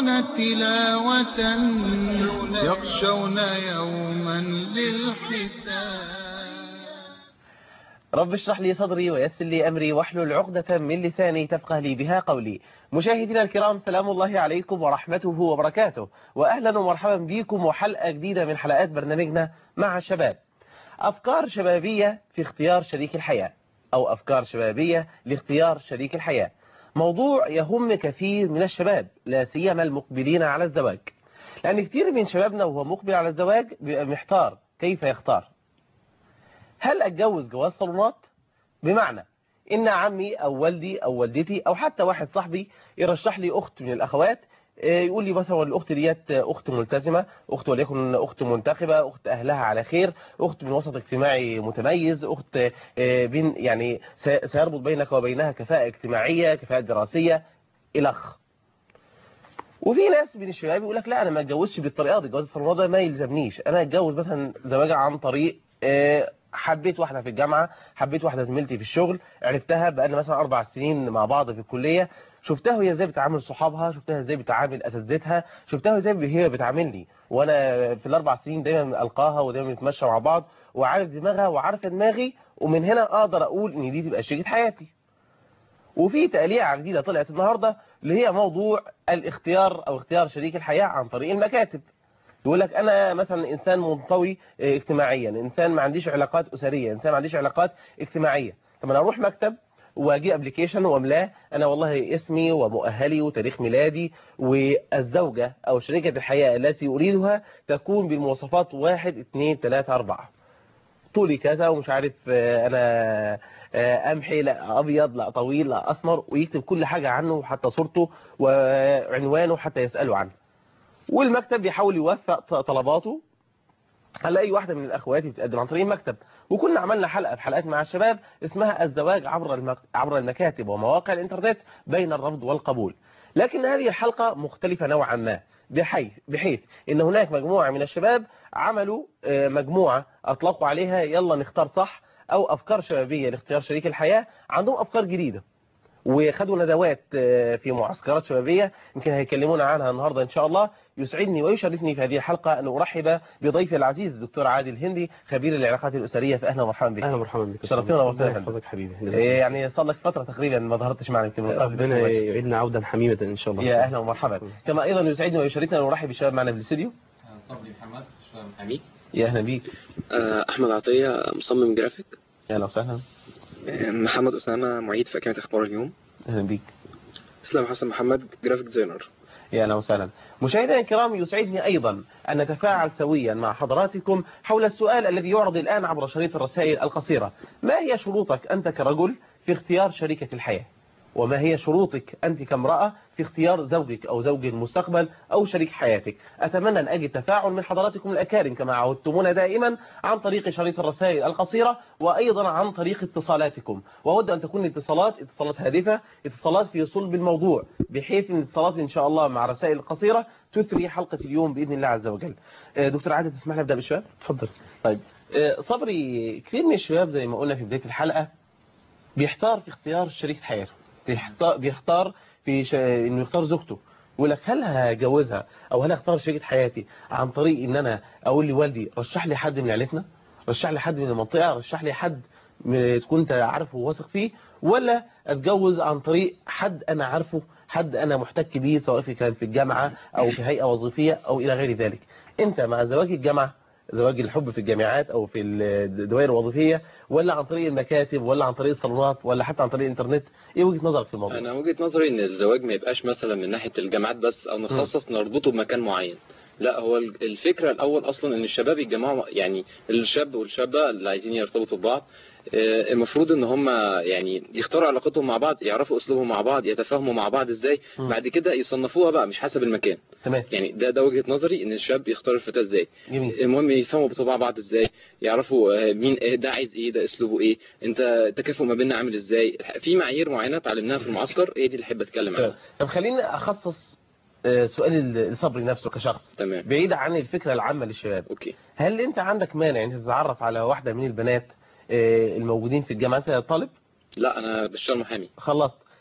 يرجون تلاوة يخشون يوما للحساب رب اشرح لي صدري ويسر لي أمري واحلل عقدة من لساني تفقه لي بها قولي مشاهدينا الكرام سلام الله عليكم ورحمته وبركاته وأهلا ومرحبا بكم وحلقة جديدة من حلقات برنامجنا مع الشباب أفكار شبابية في اختيار شريك الحياة أو أفكار شبابية لاختيار شريك الحياة موضوع يهم كثير من الشباب لا سيما المقبلين على الزواج لأن كثير من شبابنا وهو مقبل على الزواج بيبقى محتار كيف يختار هل أتجوز جواز صالونات بمعنى إن عمي أو والدي أو والدتي أو حتى واحد صاحبي يرشح لي أخت من الأخوات يقول لي مثلا الأخت ديت أخت ملتزمة أخت وليكن أخت منتخبة أخت أهلها على خير أخت من وسط اجتماعي متميز أخت بين يعني سيربط بينك وبينها كفاءة اجتماعية كفاءة دراسية إلخ وفي ناس من الشباب يقول لك لا أنا ما اتجوزش بالطريقة دي جواز الصالونات ده ما يلزمنيش أنا اتجوز مثلا زواجة عن طريق حبيت واحدة في الجامعة حبيت واحدة زميلتي في الشغل عرفتها بقالنا مثلا أربع سنين مع بعض في الكلية شفتها وهي ازاي بتعامل صحابها شفتها ازاي بتعامل اساتذتها شفتها ازاي هي بتعاملني وانا في الاربع سنين دايما القاها ودايما نتمشى مع بعض وعارف دماغها وعارفه دماغي ومن هنا اقدر اقول ان دي تبقى شريكه حياتي وفي تقليعه جديده طلعت النهارده اللي هي موضوع الاختيار او اختيار شريك الحياه عن طريق المكاتب يقول لك انا مثلا انسان منطوي اجتماعيا انسان ما عنديش علاقات اسريه انسان ما عنديش علاقات اجتماعيه طب انا اروح مكتب واجي ابلكيشن واملاه انا والله اسمي ومؤهلي وتاريخ ميلادي والزوجة او شريكة الحياة التي اريدها تكون بالمواصفات واحد اثنين ثلاثة اربعة طولي كذا ومش عارف انا امحي لا ابيض لا طويل لا اسمر ويكتب كل حاجة عنه وحتى صورته وعنوانه حتى يسأله عنه والمكتب بيحاول يوفق طلباته هلا اي واحدة من الاخوات بتقدم عن طريق المكتب وكنا عملنا حلقة في حلقات مع الشباب اسمها الزواج عبر المك... عبر المكاتب ومواقع الانترنت بين الرفض والقبول لكن هذه الحلقة مختلفة نوعا ما بحيث بحيث ان هناك مجموعة من الشباب عملوا مجموعة اطلقوا عليها يلا نختار صح او افكار شبابية لاختيار شريك الحياة عندهم افكار جديدة وخدوا ندوات في معسكرات شبابية يمكن هيكلمونا عنها النهاردة إن شاء الله يسعدني ويشرفني في هذه الحلقة أن أرحب بضيفي العزيز الدكتور عادل هندي خبير العلاقات الأسرية فأهلا ومرحبا بك أهلا ومرحبا بك شرفتنا ورحمة يحفظك حبيبي يعني صار لك فترة تقريبا ما ظهرتش معنا يمكن ربنا يعيدنا عودا حميمة إن شاء الله يا أهلا ومرحبا كما أيضا يسعدني ويشرفنا أن أرحب بالشباب معنا في الاستديو صبري محمد شباب حميد يا أهلا بيك أحمد عطية مصمم جرافيك يا أهلا وسهلا محمد أسامة معيد في أكاديمية أخبار اليوم أهلا بيك اسلام حسن محمد جرافيك ديزاينر يا اهلا وسهلا مشاهدينا الكرام يسعدني أيضا أن نتفاعل سويا مع حضراتكم حول السؤال الذي يعرض الآن عبر شريط الرسائل القصيرة ما هي شروطك أنت كرجل في اختيار شريكة الحياة وما هي شروطك أنت كامرأة في اختيار زوجك أو زوج المستقبل أو شريك حياتك أتمنى أن أجد تفاعل من حضراتكم الأكارم كما عودتمونا دائما عن طريق شريط الرسائل القصيرة وأيضا عن طريق اتصالاتكم وأود أن تكون اتصالات اتصالات هادفة اتصالات في صلب الموضوع بحيث ان اتصالات إن شاء الله مع رسائل قصيرة تثري حلقة اليوم بإذن الله عز وجل دكتور عادل تسمح لي أبدأ بالشباب تفضل طيب صبري كثير من الشباب زي ما قلنا في بداية الحلقة بيحتار في اختيار شريك حياته بيحتار, بيختار في ش... انه يختار زوجته يقول لك هل هجوزها او هل اختار شريكة حياتي عن طريق ان انا اقول لوالدي رشح لي حد من عيلتنا رشح لي حد من المنطقة رشح لي حد تكون انت عارفه وواثق فيه ولا اتجوز عن طريق حد انا عارفه حد انا محتك بيه سواء في كان في الجامعة او في هيئة وظيفية او الى غير ذلك انت مع زواج الجامعة زواج الحب في الجامعات او في الدوائر الوظيفية ولا عن طريق المكاتب ولا عن طريق الصالونات ولا حتى عن طريق الانترنت ايه وجهة نظرك في الموضوع انا وجهة نظري ان الزواج ما يبقاش مثلا من ناحية الجامعات بس او نخصص نربطه بمكان معين لا هو الفكرة الاول اصلا ان الشباب يتجمعوا يعني الشاب والشابة اللي عايزين يرتبطوا ببعض المفروض ان هم يعني يختاروا علاقتهم مع بعض يعرفوا اسلوبهم مع بعض يتفاهموا مع بعض ازاي م. بعد كده يصنفوها بقى مش حسب المكان تمام يعني ده ده وجهة نظري ان الشاب يختار الفتاة ازاي جميل المهم يفهموا بطباع بعض ازاي يعرفوا مين إيه ده عايز ايه ده اسلوبه ايه انت التكافؤ ما بيننا عامل ازاي في معايير معينة اتعلمناها في المعسكر هي دي اللي احب اتكلم عنها طب خليني اخصص سؤال لصبري نفسه كشخص تمام بعيد عن الفكرة العامة للشباب اوكي هل انت عندك مانع انت تتعرف على واحدة من البنات الموجودين في الجامعة انت طالب لا انا بشتغل محامي خلصت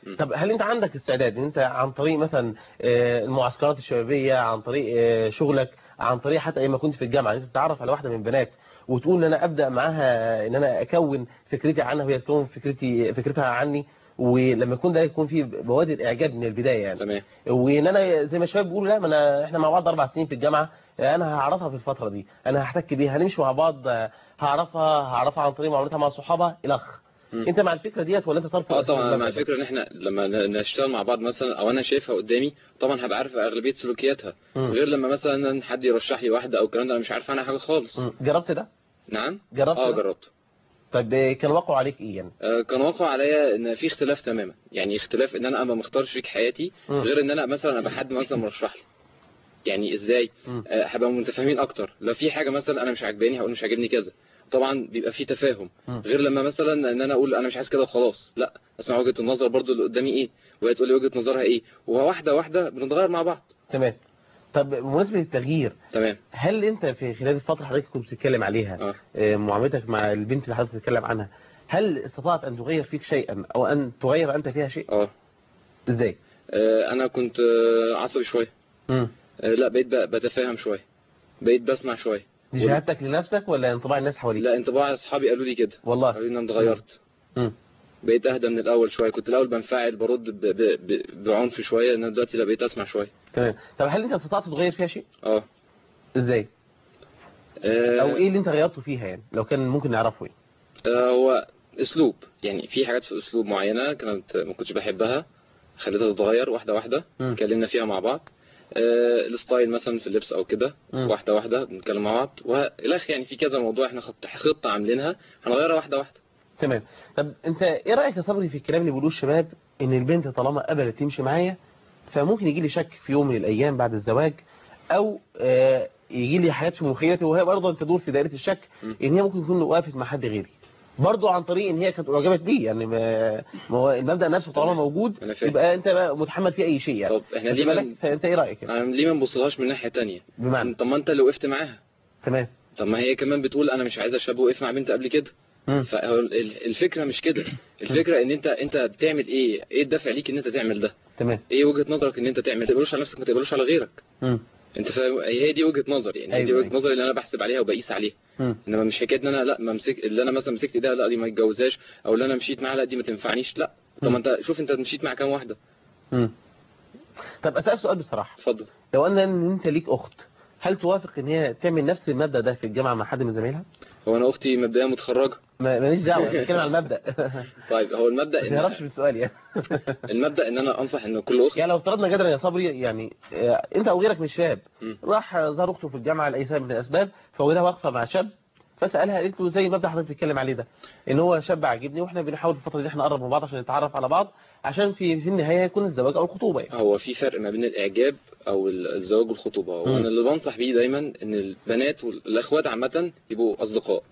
م. طب هل انت عندك استعداد ان انت عن طريق مثلا آه، المعسكرات الشبابيه عن طريق آه، شغلك عن طريق حتى ايام ما كنت في الجامعه انت تتعرف على واحده من البنات وتقول ان انا ابدا معاها ان انا اكون فكرتي عنها وهي تكون فكرتي فكرتها عني ولما يكون ده يكون فيه بوادر اعجاب من البدايه يعني تمام وان انا زي ما الشباب بيقولوا لا ما انا احنا مع بعض اربع سنين في الجامعه انا هعرفها في الفتره دي انا هحتك بيها هنمشي مع بعض آه، هعرفها هعرفها عن طريق معاملتها مع صحابها الخ مم. انت مع الفكره ديت ولا انت ترفض اه أساساً طبعا المبدأ مع ده؟ الفكره ان احنا لما ن- نشتغل مع بعض مثلا او انا شايفها قدامي طبعا هبقى عارف اغلبيه سلوكياتها مم. غير لما مثلا حد يرشح لي واحده او الكلام ده انا مش عارف عنها حاجه خالص مم. جربت ده نعم جربت اه ده؟ جربت طيب آه، كان واقعه عليك ايه يعني آه، كان واقع عليا ان في اختلاف تماما يعني اختلاف ان انا ابقى مختار شريك حياتي مم. غير ان انا مثلا ابقى حد مثلا مرشح لي يعني ازاي مم. آه، هبقى متفاهمين اكتر لو في حاجه مثلا انا مش عاجباني هقول مش عاجبني كذا طبعا بيبقى في تفاهم مم. غير لما مثلا ان انا اقول انا مش عايز كده وخلاص لا اسمع وجهه النظر برضو اللي قدامي ايه وهي تقول لي وجهه نظرها ايه وواحده واحده بنتغير مع بعض تمام طب بمناسبه التغيير تمام هل انت في خلال الفتره اللي حضرتك كنت بتتكلم عليها اه آه، معاملتك مع البنت اللي حضرتك بتتكلم عنها هل استطعت ان تغير فيك شيئا او ان تغير انت فيها شيء اه ازاي آه، انا كنت آه، عصبي شويه مم. آه، لا بقيت ب- بتفاهم شويه بقيت بسمع شويه دي وال- شهادتك لنفسك ولا انطباع الناس حواليك لا انطباع اصحابي قالوا لي كده والله قالوا لي ان انا اتغيرت مم. بقيت اهدى من الاول شويه كنت الاول بنفعل برد ب... ب... ب... بعنف شويه انا دلوقتي لا بقيت اسمع شويه تمام طب هل انت استطعت تغير فيها شيء اه ازاي آه، او ايه اللي انت غيرته فيها يعني لو كان ممكن نعرفه يعني آه، هو اسلوب يعني في حاجات في اسلوب معينه كانت ما كنتش بحبها خليتها تتغير واحده واحده مم. اتكلمنا فيها مع بعض آه، الستايل مثلا في اللبس او كده مم. واحده واحده بنتكلم مع بعض والى يعني في كذا موضوع احنا خط... خطه عاملينها هنغيرها واحده واحده تمام طب انت ايه رايك يا صبري في الكلام اللي بيقولوه الشباب ان البنت طالما قبلت تمشي معايا فممكن يجي لي شك في يوم من الايام بعد الزواج او آه يجي لي حاجات في مخيلتي وهي برضه تدور في دائره الشك م. ان هي ممكن تكون وقفت مع حد غيري برضه عن طريق ان هي كانت اعجبت بيه يعني ما ما هو المبدا نفسه طالما موجود أنا فاهم. يبقى انت بقى متحمل فيه اي شيء يعني طب احنا خد ليه بالك؟ ما فانت ايه رايك يعني؟ أنا ليه ما نبصلهاش من ناحيه تانية بمعنى طب ما انت اللي وقفت معاها تمام طب ما هي كمان بتقول انا مش عايزه شاب وقف مع بنت قبل كده مم. فهو ال- الفكره مش كده الفكره ان انت انت بتعمل ايه ايه الدافع ليك ان انت تعمل ده تمام ايه وجهه نظرك ان انت تعمل ما تقبلوش على نفسك ما تقبلوش على غيرك مم. انت فاهم هي دي وجهه نظري يعني هي دي أيوة، وجهه أيوة. نظري اللي انا بحسب عليها وبقيس عليها مم. انما مش حكايه ان انا لا ما مسك اللي انا مثلا مسكت ايديها لا دي ما اتجوزهاش او اللي انا مشيت معاها لا دي ما تنفعنيش لا طب مم. ما انت شوف انت مشيت مع كام واحده مم. طب اسالك سؤال بصراحه اتفضل لو ان ان انت ليك اخت هل توافق ان هي تعمل نفس المبدا ده في الجامعه مع حد من زمايلها هو انا اختي مبدئيا متخرجه ما- ماليش دعوه أنا بتكلم عن المبدا طيب هو المبدا ما تهربش إن من السؤال يعني المبدا ان انا انصح ان كل اخت يعني لو افترضنا جدلا يا صبري يعني آه، انت او غيرك من الشباب مم. راح زار اخته في الجامعه لاي سبب من الاسباب فوجدها واقفه مع شاب فسالها قالت له زي المبدا حضرتك بتتكلم عليه ده ان هو شاب عاجبني واحنا بنحاول في الفتره دي احنا نقرب من بعض عشان نتعرف على بعض عشان في في النهايه يكون الزواج او الخطوبه يعني هو في فرق ما بين الاعجاب او ال- الزواج والخطوبه مم. وانا اللي بنصح بيه دايما ان البنات والاخوات عامه يبقوا اصدقاء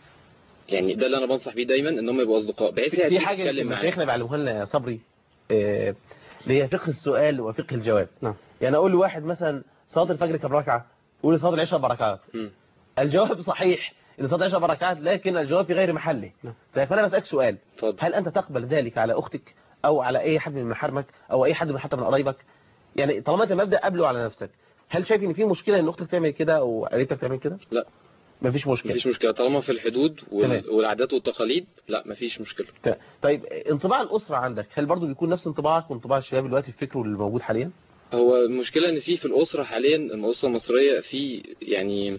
يعني ده اللي انا بنصح بيه دايما ان هم يبقوا اصدقاء بحيث هي في تيجي حاجه تتكلم معاك مشايخنا بيعلموها لنا يا صبري آه، اللي هي فقه السؤال وفقه الجواب نعم. يعني اقول لواحد مثلا صلاه الفجر كم ركعه يقول لي صلاه العشاء بركات مم. الجواب صحيح ان صلاه العشاء بركات لكن الجواب في غير محله نعم. طيب فانا بسالك سؤال اتفضل هل انت تقبل ذلك على اختك او على اي حد من محارمك او اي حد من حتى من قرايبك يعني طالما انت مبدا قبله على نفسك هل شايف ان في مشكله ان اختك تعمل كده او قريبتك تعمل كده لا. مفيش مشكله مفيش مشكله طالما في الحدود تمام. وال... والعادات والتقاليد لا مفيش مشكله ت- طيب انطباع الاسره عندك هل برضو بيكون نفس انطباعك وانطباع الشباب دلوقتي في فكره اللي موجود حاليا هو المشكله ان في في الاسره حاليا الاسره المصريه في يعني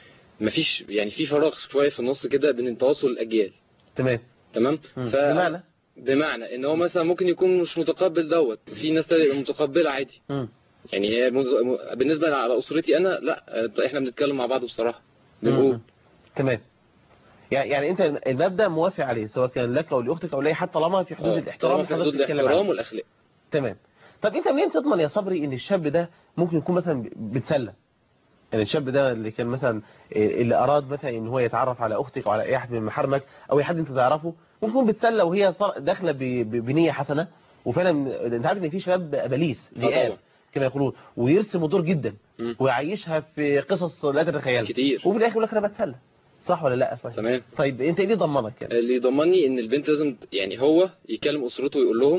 مفيش يعني في فراغ شويه في النص كده بين تواصل الاجيال تمام تمام مم. ف... بمعنى بمعنى ان هو مثلا ممكن يكون مش متقبل دوت في ناس تانية متقبله عادي مم. يعني هي منز- م- بالنسبه على اسرتي انا لا آه، احنا بنتكلم مع بعض بصراحه بنقول مم. تمام يعني يعني انت المبدا موافق عليه سواء كان لك او لاختك او لاي حد طالما في حدود آه، الاحترام طالما في حضرتك حدود بتتكلم الاحترام عنه. والاخلاق تمام طب انت منين تضمن يا صبري ان الشاب ده ممكن يكون مثلا بتسلى يعني الشاب ده اللي كان مثلا اللي اراد مثلا ان هو يتعرف على اختك او على اي احد من محارمك او اي حد انت تعرفه ممكن يكون بتسلى وهي طر- داخله ب- ب- بنيه حسنه وفعلا انت عارف ان في شباب اباليس ذئاب طبعا. كما يقولون ويرسموا دور جدا مم. ويعيشها في قصص لا تتخيلها كتير وفي الاخر يقول لك انا بتسلى صح ولا لا صحيح تمام طيب انت ايه اللي ضمنك يعني اللي يضمني ان البنت لازم يعني هو يكلم اسرته ويقول لهم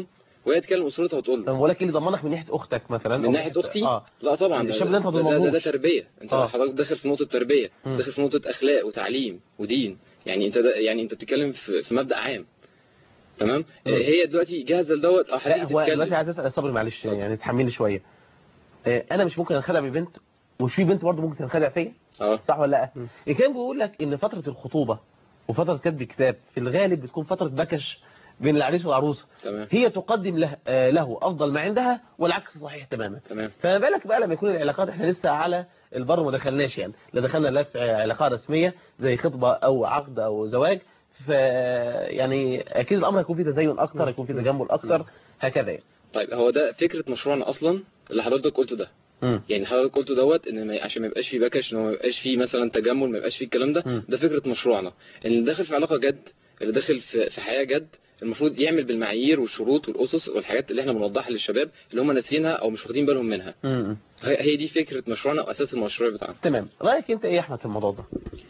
وهي تكلم اسرتها وتقول طب له بقول لك ايه اللي ضمنك من ناحيه اختك مثلا من أو ناحيه اختي اه لا طبعا الشاب ده أنت ما ده, ده, ده تضمنهوش. تربيه انت آه. حضرتك داخل في نقطه تربيه مم. داخل في نقطه اخلاق وتعليم ودين يعني انت ده يعني انت بتتكلم في, في مبدا عام تمام مم. هي دلوقتي جاهزه لدوت اه لا هتيجي هو دلوقتي تتكلم عايز اسال صبري معلش اتفضل. يعني تحملني شويه آه، انا مش ممكن انخدع ببنت ومش في بنت برضه ممكن تنخدع فيا اه صح ولا لا مم. إيه كان بيقول لك ان فتره الخطوبه وفتره كتب الكتاب في الغالب بتكون فتره بكش بين العريس والعروسه تمام هي تقدم له آه، له افضل ما عندها والعكس صحيح تماما تمام فما بالك بقى لما يكون العلاقات احنا لسه على البر ما دخلناش يعني لا دخلنا لا في علاقه رسميه زي خطبه او عقد او زواج ف يعني اكيد الامر هيكون فيه تزين اكتر هيكون فيه تجمل اكتر هكذا يعني طيب هو ده فكره مشروعنا اصلا اللي حضرتك قلته ده مم. يعني حضرتك قلته دوت ان ما عشان ما يبقاش فيه بكش ان هو ما يبقاش فيه مثلا تجمل ما يبقاش فيه الكلام ده مم. ده فكره مشروعنا ان اللي داخل في علاقه جد اللي داخل في في حياه جد المفروض يعمل بالمعايير والشروط والاسس والحاجات اللي احنا بنوضحها للشباب اللي هم ناسينها او مش واخدين بالهم منها مم. هي هي دي فكره مشروعنا واساس المشروع بتاعنا تمام رايك انت ايه يا احمد في الموضوع ده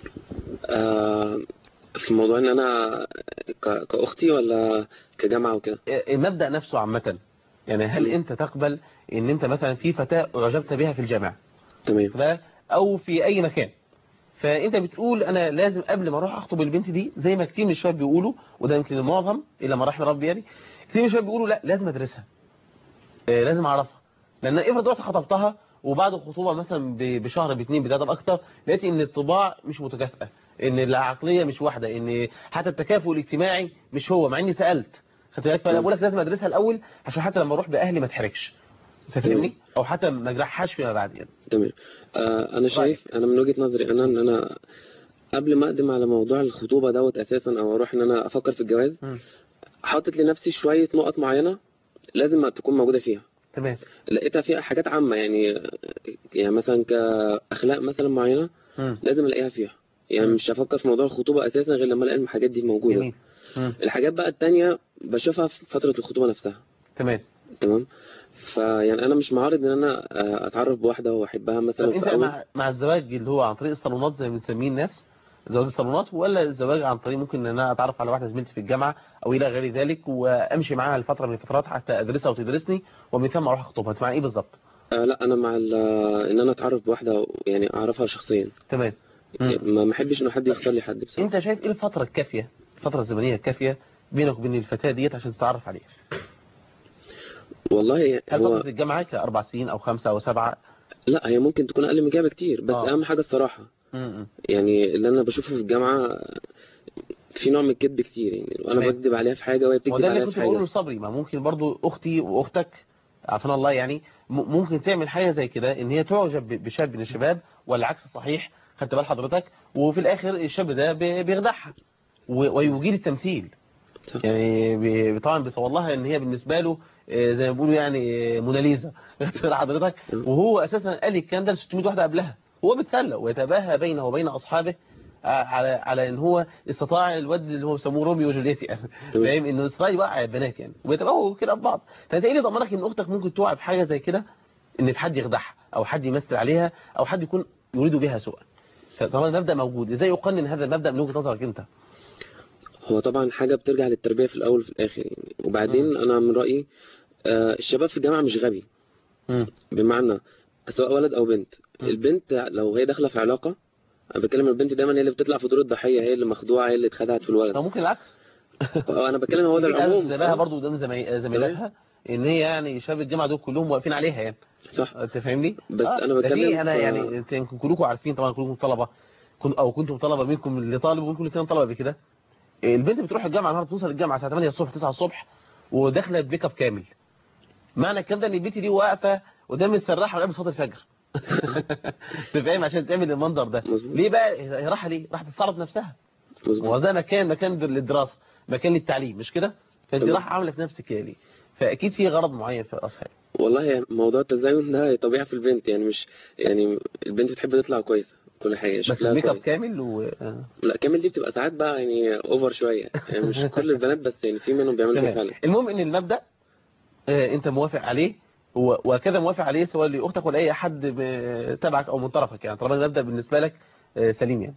آه في موضوع ان انا ك- كاختي ولا كجامعه وكده المبدا نفسه عامه يعني هل انت تقبل ان انت مثلا في فتاه اعجبت بها في الجامعه تمام ف- او في اي مكان فانت بتقول انا لازم قبل ما اروح اخطب البنت دي زي ما كتير من الشباب بيقولوا وده يمكن المعظم الى ما رحم ربي يعني كتير من الشباب بيقولوا لا لازم ادرسها آه، لازم اعرفها لان افرض رحت خطبتها وبعد الخطوبه مثلا ب- بشهر باثنين بثلاثه باكتر لقيت ان الطباع مش متكافئه ان العقليه مش واحده ان حتى التكافؤ الاجتماعي مش هو مع اني سالت خدت بالك فانا بقول لك لازم ادرسها الاول عشان حتى لما اروح باهلي ما اتحرجش انت فاهمني او حتى ما اجرحهاش فيما بعد يعني تمام آه انا شايف انا من وجهه نظري انا ان انا قبل ما اقدم على موضوع الخطوبه دوت اساسا او اروح ان انا افكر في الجواز مم. حاطط لنفسي شويه نقط معينه لازم تكون موجوده فيها تمام لقيتها فيها حاجات عامه يعني يعني مثلا كاخلاق مثلا معينه مم. لازم الاقيها فيها يعني مم. مش هفكر في موضوع الخطوبه اساسا غير لما الاقي الحاجات دي موجوده جميل مم. الحاجات بقى التانية بشوفها في فتره الخطوبه نفسها تمام تمام فيعني انا مش معارض ان انا آه، اتعرف بواحده واحبها طب مثلا انت في اول مع, مع الزواج اللي هو عن طريق الصالونات زي ما بنسميه الناس زواج الصالونات ولا الزواج عن طريق ممكن ان انا اتعرف على واحده زميلتي في الجامعه او الى غير ذلك وامشي معاها لفتره من الفترات حتى ادرسها وتدرسني ومن ثم اروح اخطبها انت مع ايه بالظبط آه لا انا مع ال- آه، ان انا اتعرف بواحده يعني اعرفها شخصيا تمام مم. ما ما احبش ان حد يختار لي حد بصراحه انت شايف ايه الفتره الكافيه الفتره الزمنيه الكافيه بينك وبين الفتاه ديت عشان تتعرف عليها والله هل هو فتره الجامعه كاربع سنين او خمسه او سبعه لا هي ممكن تكون اقل من كده بكتير بس آه. اهم حاجه الصراحه مم. يعني اللي انا بشوفه في الجامعه في نوع من الكذب كتير يعني وانا تمام. بكذب عليها في حاجه وهي بتكذب وده اللي عليا كنت في بقوله حاجه لصبري ما ممكن برضو اختي واختك عافانا الله يعني م- ممكن تعمل حاجه زي كده ان هي تعجب ب- بشاب من الشباب والعكس صحيح خدت بال حضرتك وفي الاخر الشاب ده بي- بيخدعها و- ويجيد التمثيل صح. يعني بي- طبعا بيصور لها ان هي بالنسبه له آه، زي ما بيقولوا يعني آه، موناليزا خدت بال حضرتك وهو اساسا قال الكلام ده ل 600 واحده قبلها هو بيتسلى ويتباهى بينه وبين اصحابه آه، على على ان هو استطاع الواد اللي هو بيسموه روميو وجولييت يعني تمام. فاهم انه استطاع يوقع البنات يعني ويتباهوا كده ببعض فانت ايه اللي ضمنك ان اختك ممكن توقع في حاجه زي كده ان في حد يخدعها او حد يمثل عليها او حد يكون يريد بها سوءا فطبعا المبدا موجود ازاي يقنن هذا المبدا من وجهه نظرك انت هو طبعا حاجه بترجع للتربيه في الاول وفي الاخر يعني وبعدين انا من رايي آه، الشباب في الجامعه مش غبي مم. بمعنى سواء ولد او بنت م. البنت لو هي داخله في علاقه انا بتكلم البنت دايما هي اللي بتطلع في دور الضحيه هي اللي مخدوعه هي اللي اتخدعت في الولد او ممكن العكس آه، انا بتكلم هو ده العموم زماها آه، برضو قدام زمي- زميلاتها ان هي يعني شباب الجامعه دول كلهم واقفين عليها يعني صح انت فاهمني بس أنا ده بتكلم في انا في- يعني انت يمكن كلكم عارفين طبعا كلكم طلبه كن او كنتم طلبه منكم اللي طالب ومنكم اللي كانوا طلبه قبل كده البنت بتروح الجامعه النهارده توصل الجامعه الساعه 8 الصبح 9 الصبح وداخله بميك اب كامل معنى الكلام ده ان البنت دي واقفه قدام السراح وقبل صلاه الفجر انت فاهم عشان تعمل المنظر ده مظبوط. ليه بقى هي رايحه ليه راح تستعرض نفسها مظبوط وده مكان مكان للدراسه مكان للتعليم مش كده فانت تمام. راح عامله في نفسك كده ليه فاكيد في غرض معين في الاصحاب والله يعني موضوع التزين ده طبيعي في البنت يعني مش يعني البنت بتحب تطلع كويسه كل حاجه بس شكلها الميك اب كويس. كامل و آه. لا كامل دي بتبقى ساعات بقى يعني اوفر شويه يعني مش كل البنات بس يعني في منهم بيعملوا كده تمام فعلا المهم ان المبدا آه، انت موافق عليه و- وكذا موافق عليه سواء لاختك ولا اي حد ب- تبعك او من طرفك يعني طالما المبدا بالنسبه لك آه، سليم يعني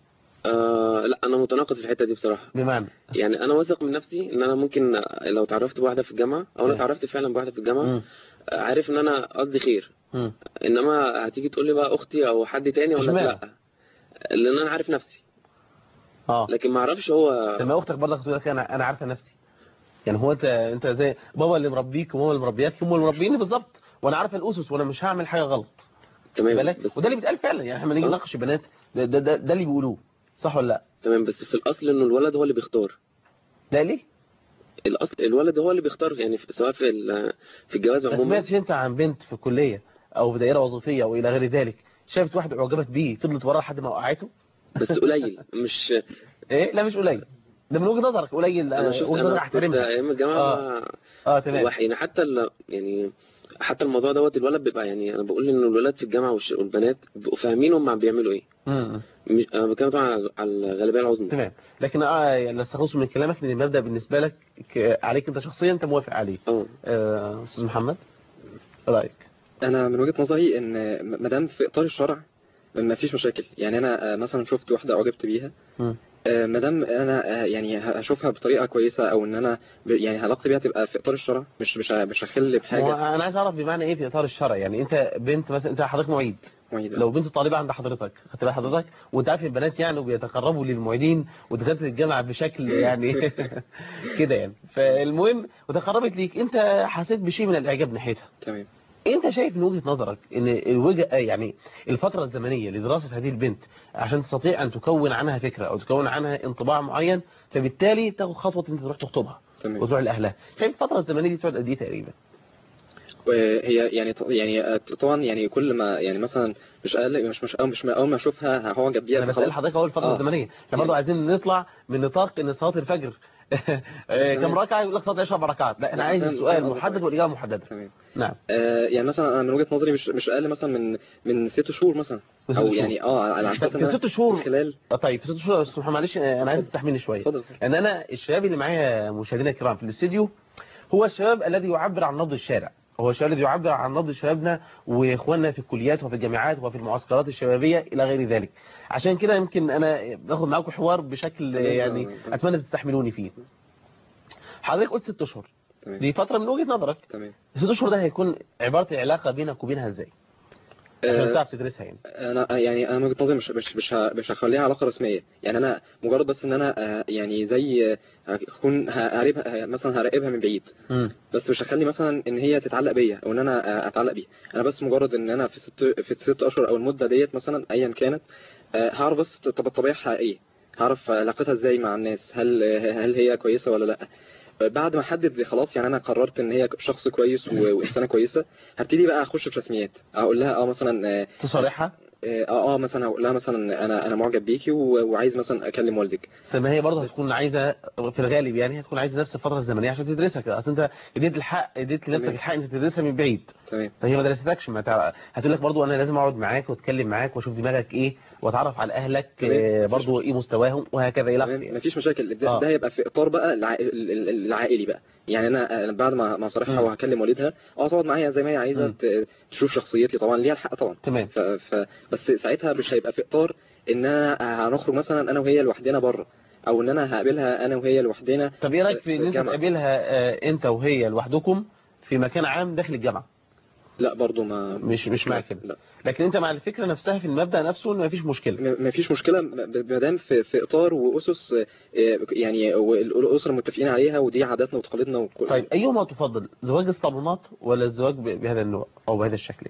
آه لا انا متناقض في الحته دي بصراحه بمعنى يعني انا واثق من نفسي ان انا ممكن لو تعرفت بواحده في الجامعه او انا إيه. تعرفت فعلا بواحده في الجامعه مم. آه، عارف ان انا قصدي خير مم. انما هتيجي تقول لي بقى اختي او حد تاني اقول لك اشمعنى؟ لا لان انا عارف نفسي اه لكن ما اعرفش هو لما اختك برضه تقول لك انا انا عارفه نفسي يعني هو انت انت زي بابا اللي مربيك وماما اللي مربياك هم اللي مربيني بالظبط وانا عارفه الاسس وانا مش هعمل حاجه غلط تمام بالك بس وده اللي بيتقال فعلا يعني احنا لما نيجي آه. نناقش البنات ده, ده, ده, ده اللي بيقولوه صح ولا لا تمام بس في الاصل انه الولد هو اللي بيختار لا ليه الاصل الولد هو اللي بيختار يعني في- سواء في ال- في الجواز ما عموما سمعتش انت عن بنت في الكليه او في دائره وظيفيه او الى غير ذلك شافت واحد اعجبت بيه فضلت وراه لحد ما وقعته بس قليل مش ايه لا مش قليل ده من وجهه نظرك قليل انا شفت وجهه نظرك انا كنت احترمها ايام الجامعه آه. اه تمام واحد يعني حتى ال... يعني حتى الموضوع دوت الولد بيبقى يعني انا بقول ان الولاد في الجامعه والش- والبنات بيبقوا فاهمين هم عم بيعملوا ايه مم. مش... انا بتكلم طبعا على- على الغالبيه العظمى تمام لكن اه يعني استخلص من كلامك ان المبدا بالنسبه لك ك- عليك انت شخصيا انت موافق عليه اه آه، استاذ محمد رايك انا من وجهة نظري ان ما دام في اطار الشرع ما فيش مشاكل يعني انا آه، مثلا شفت واحده اعجبت بيها مم. آه، ما دام انا آه، يعني هشوفها بطريقه كويسه او ان انا ب- يعني علاقتي بيها تبقى في اطار الشرع مش مش مش هخل هو بحاجه انا عايز اعرف بمعنى ايه في اطار الشرع يعني انت بنت مثلا انت حضرتك معيد معيدة. لو بنت طالبه عند حضرتك خدت بال حضرتك وانت عارف البنات يعني بيتقربوا للمعيدين ودكاتره الجامعه بشكل يعني كده يعني فالمهم وتقربت ليك انت حسيت بشيء من الاعجاب ناحيتها تمام انت شايف من وجهة نظرك ان الوجه يعني الفترة الزمنية لدراسة هذه البنت عشان تستطيع ان تكون عنها فكرة او تكون عنها انطباع معين فبالتالي تاخد خطوة انت تروح تخطبها تمام وتروح لاهلها شايف الفترة الزمنية دي تقعد قد ايه تقريبا وهي يعني ط- يعني آه، طبعا يعني كل ما يعني مثلا مش اقل مش مش مش اول ما اشوفها هو جاب بيها انا بسأل حضرتك اول الفترة آه. الزمنية احنا برضه عايزين نطلع من نطاق ان صلاة الفجر آه، كم ركعة يقول لك صلاة 10 ركعات لا انا لا، عايز فاهم- السؤال فاهم قصدك. محدد والاجابة محددة تمام نعم آه يعني مثلا انا من وجهة نظري مش مش اقل مثلا من من ست شهور مثلا ست او شهور. يعني اه على طب اساس في ان أنا ست شهور من خلال آه، طيب في ست شهور يا استاذ محمد معلش آه، انا عايز تستحملني شوية اتفضل لان انا الشباب اللي معايا مشاهدينا الكرام في الاستديو هو الشباب الذي يعبر عن نبض الشارع هو الشباب الذي يعبر عن نبض شبابنا واخواننا في الكليات وفي الجامعات وفي المعسكرات الشبابيه الى غير ذلك عشان كده يمكن انا باخد معاكم حوار بشكل تمام، يعني تمام. اتمنى تستحملوني فيه حضرتك قلت ست اشهر تمام دي فتره من وجهه نظرك تمام الست اشهر ده هيكون عباره علاقه بينك وبينها ازاي عشان آه، تعرف تدرسها يعني انا يعني انا من وجهة نظري مش مش مش ه- مش هخليها علاقه رسميه يعني انا مجرد بس ان انا آه، يعني زي آه، هكون هقربها مثلا هراقبها من بعيد امم بس مش هخلي مثلا ان هي تتعلق بيا او ان انا آه، اتعلق بيها انا بس مجرد ان انا في ست في ست اشهر او المده ديت مثلا ايا كانت آه، هعرف بس طب طبيعتها ايه هعرف علاقتها ازاي مع الناس هل هل هي كويسه ولا لا آه، بعد ما احدد خلاص يعني انا قررت ان هي شخص كويس و- وانسانه كويسه هبتدي بقى اخش في رسميات اقول لها اه مثلا اه تصارحها اه, آه مثلا هقول لها مثلا انا انا معجب بيكي و- وعايز مثلا اكلم والدك طب ما هي برضه هتكون عايزه في الغالب يعني هتكون عايزه نفس الفتره الزمنيه عشان تدرسها كده اصل انت اديت الحق اديت لنفسك تمام. الحق انت تدرسها من بعيد تمام فهي ما درستكش ما تع... هتقول لك برضو انا لازم اقعد معاك واتكلم معاك واشوف دماغك ايه واتعرف على اهلك تمام. آه، برضو ايه مستواهم وهكذا الى تمام اخره مفيش مشاكل ده, آه. ده هيبقى في اطار بقى الع... ال- ال- العائلي بقى يعني انا أنا بعد ما ما اصارحها مم. وهكلم والدها اه تقعد معايا زي ما هي عايزه مم. ت- تشوف شخصيتي طبعا ليها الحق طبعا تمام ف... ف... بس ساعتها مش هيبقى في اطار ان انا هنخرج مثلا انا وهي لوحدنا بره او ان انا هقابلها انا وهي لوحدنا طب ايه رايك في ان انت الجامعة. تقابلها آه، انت وهي لوحدكم في مكان عام داخل الجامعه لا برضو ما مش مش مع كده لا لكن انت مع الفكره نفسها في المبدا نفسه ان مفيش مشكله م- مفيش مشكله م- ما دام في, في اطار واسس آه، يعني والاسره متفقين عليها ودي عاداتنا وتقاليدنا وكل طيب ايهما تفضل زواج الصالونات ولا الزواج ب- بهذا النوع او بهذا الشكل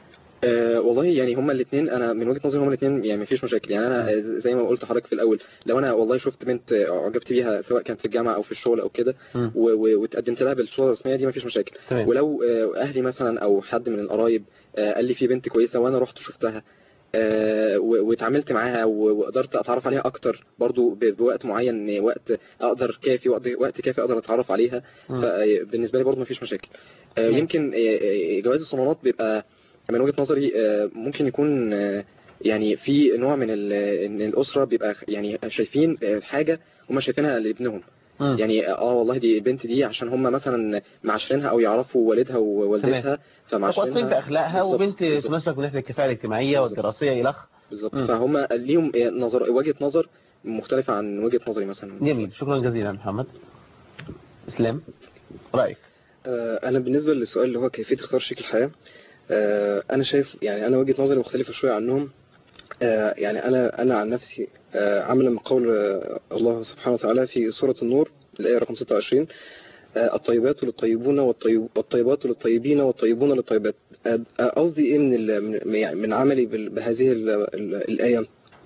أه والله يعني هما الاثنين انا من وجهة نظري هما الاثنين يعني مفيش مشاكل يعني انا آه، زي ما قلت لحضرتك في الاول لو انا والله شفت بنت آه، اعجبت بيها سواء كانت في الجامعه او في الشغل او كده مم. و- و- واتقدمت لها بالصوره الرسميه دي مفيش مشاكل تمام ولو آه، اهلي مثلا او حد من القرايب آه، قال لي في بنت كويسه وانا رحت شفتها آه، و- واتعاملت معاها و- وقدرت اتعرف عليها اكتر برضو ب- بوقت معين وقت اقدر كافي وقت وقت كافي اقدر اتعرف عليها مم. فبالنسبه لي برضو مفيش مشاكل آه، نعم. يمكن آه، آه، جواز الصالونات بيبقى من وجهة نظري آه، ممكن يكون آه، يعني في نوع من ال- ان الاسره بيبقى يعني شايفين آه، حاجه هم شايفينها لابنهم مم. يعني اه والله دي البنت دي عشان هم مثلا معاشرينها او يعرفوا والدها ووالدتها واثقين في فمعاشرينها اخلاقها بالظبط، وبنت بالظبط. تمثلك من ناحيه الكفاءه الاجتماعيه بالظبط. والدراسيه الى اخره بالظبط مم. فهم ليهم نظر وجهة نظر مختلفة عن وجهة نظري مثلا جميل شكرا جزيلا محمد اسلام رايك آه، انا بالنسبه للسؤال اللي هو كيفيه اختيار شريك الحياه آه، انا شايف يعني انا وجهه نظري مختلفه شويه عنهم آه، يعني انا انا عن نفسي آه، عاملا من قول آه، الله سبحانه وتعالى في سوره النور الايه رقم 26 آه، الطيبات للطيبون والطيب والطيبات للطيبين والطيبون للطيبات آه، آه، قصدي ايه من ال- من يعني من عملي بال- بهذه ال- ال- الايه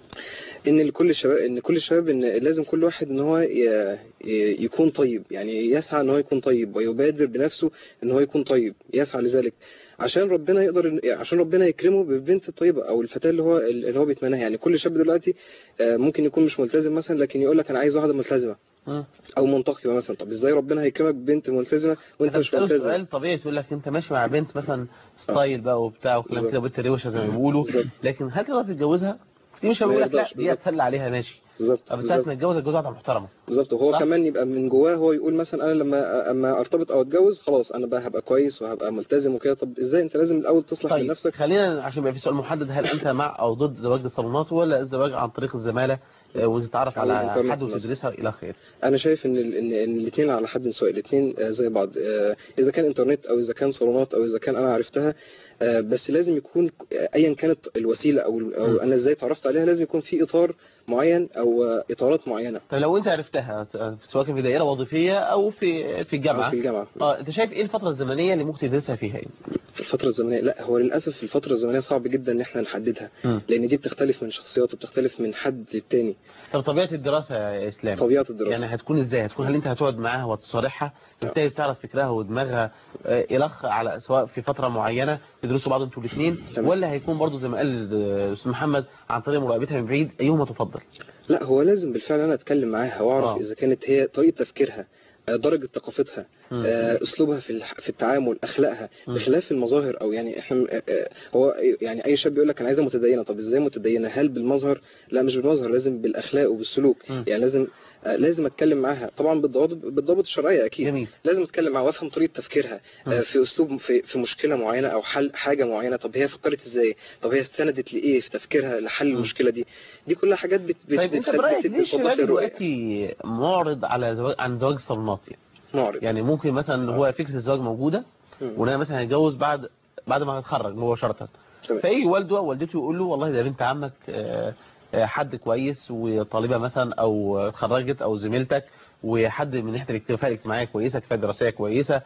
ان لكل الشباب ان كل الشباب ان لازم كل واحد ان هو ي- ي- يكون طيب يعني يسعى ان هو يكون طيب ويبادر بنفسه ان هو يكون طيب يسعى لذلك عشان ربنا يقدر عشان ربنا يكرمه بالبنت الطيبه او الفتاه اللي هو اللي هو بيتمناها يعني كل شاب دلوقتي آه، ممكن يكون مش ملتزم مثلا لكن يقول لك انا عايز واحده ملتزمه مم. او منتقبه مثلا طب ازاي ربنا هيكرمك ببنت ملتزمه وانت مش بتسأله ملتزم سؤال طبيعي تقول لك انت ماشي مع بنت مثلا ستايل بقى وبتاع وكلام بالظبط. كده بنت روشه زي ما بيقولوا بالظبط. لكن هل تقدر تتجوزها؟ في مش هيقول ما لك لا يقدرش، دي بالظبط. هتسلى عليها ماشي بالظبط طب ساعه بالظبط ما يتجوز الجوازه واحده محترمه بالظبط وهو صح؟ كمان يبقى من جواه هو يقول مثلا انا لما اما ارتبط او اتجوز خلاص انا بقى هبقى كويس وهبقى ملتزم وكده طب ازاي انت لازم الاول تصلح من طيب نفسك خلينا عشان يبقى في سؤال محدد هل انت مع او ضد زواج الصالونات ولا الزواج عن طريق الزماله آه، وتتعرف على على الإنترنت حد مثلا. وتدرسها الى اخره انا شايف ان ال- ان ان الاثنين على حد سواء الاثنين زي بعض آه، اذا كان انترنت او اذا كان صالونات او اذا كان انا عرفتها آه، بس لازم يكون ك- ايا كانت الوسيله او م. او انا ازاي اتعرفت عليها لازم يكون في اطار معين او آه، اطارات معينه طيب لو انت عرفتها آه، سواء كان في دائره وظيفيه او في في أو الجامعه في الجامعه اه انت شايف ايه الفتره الزمنيه اللي ممكن تدرسها فيها ايه؟ في الفتره الزمنيه لا هو للاسف الفتره الزمنيه صعب جدا ان احنا نحددها مم. لان دي بتختلف من شخصيات وبتختلف من حد للتاني طب طبيعه الدراسه يا اسلام طبيعه الدراسه يعني هتكون ازاي هتكون هل انت هتقعد معاها وتصارحها بالتالي تعرف فكرها ودماغها آه، الخ على سواء في فتره معينه تدرسوا بعض انتوا الاثنين تمام. ولا هيكون برضو زي ما قال آه، استاذ محمد عن طريق مراقبتها من بعيد ايهما تفضل لا هو لازم بالفعل انا اتكلم معاها واعرف آه. اذا كانت هي طريقه تفكيرها آه، درجه ثقافتها مم. آه، اسلوبها في الح- في التعامل اخلاقها مم. بخلاف المظاهر او يعني احنا آه، آه، هو يعني اي شاب يقول لك انا عايزه متدينه طب ازاي متدينه هل بالمظهر لا مش بالمظهر لازم بالاخلاق وبالسلوك مم. يعني لازم آه، لازم اتكلم معاها طبعا بالضوابط بالضوابط الشرعيه اكيد جميل لازم اتكلم معاها وافهم طريقه تفكيرها آه، مم. في اسلوب في, في مشكله معينه او حل حاجه معينه طب هي فكرت ازاي طب هي استندت لايه في تفكيرها لحل مم. المشكله دي دي كلها حاجات بت بت طيب انت بتخلي- برايك بت- ليه الشباب بتوضح الرؤية. دلوقتي معرض على زواج عن زواج الصالونات يعني معرض يعني ممكن مثلا هو فكره الزواج موجوده مم. وان انا مثلا هتجوز بعد بعد ما هتخرج مباشره تمام. فاي والده او والدته يقول له والله ده بنت عمك آه، آه، حد كويس وطالبه مثلا او اتخرجت او زميلتك وحد من ناحيه الاكتفاء الاجتماعيه كويسه كفايه دراسيه كويسه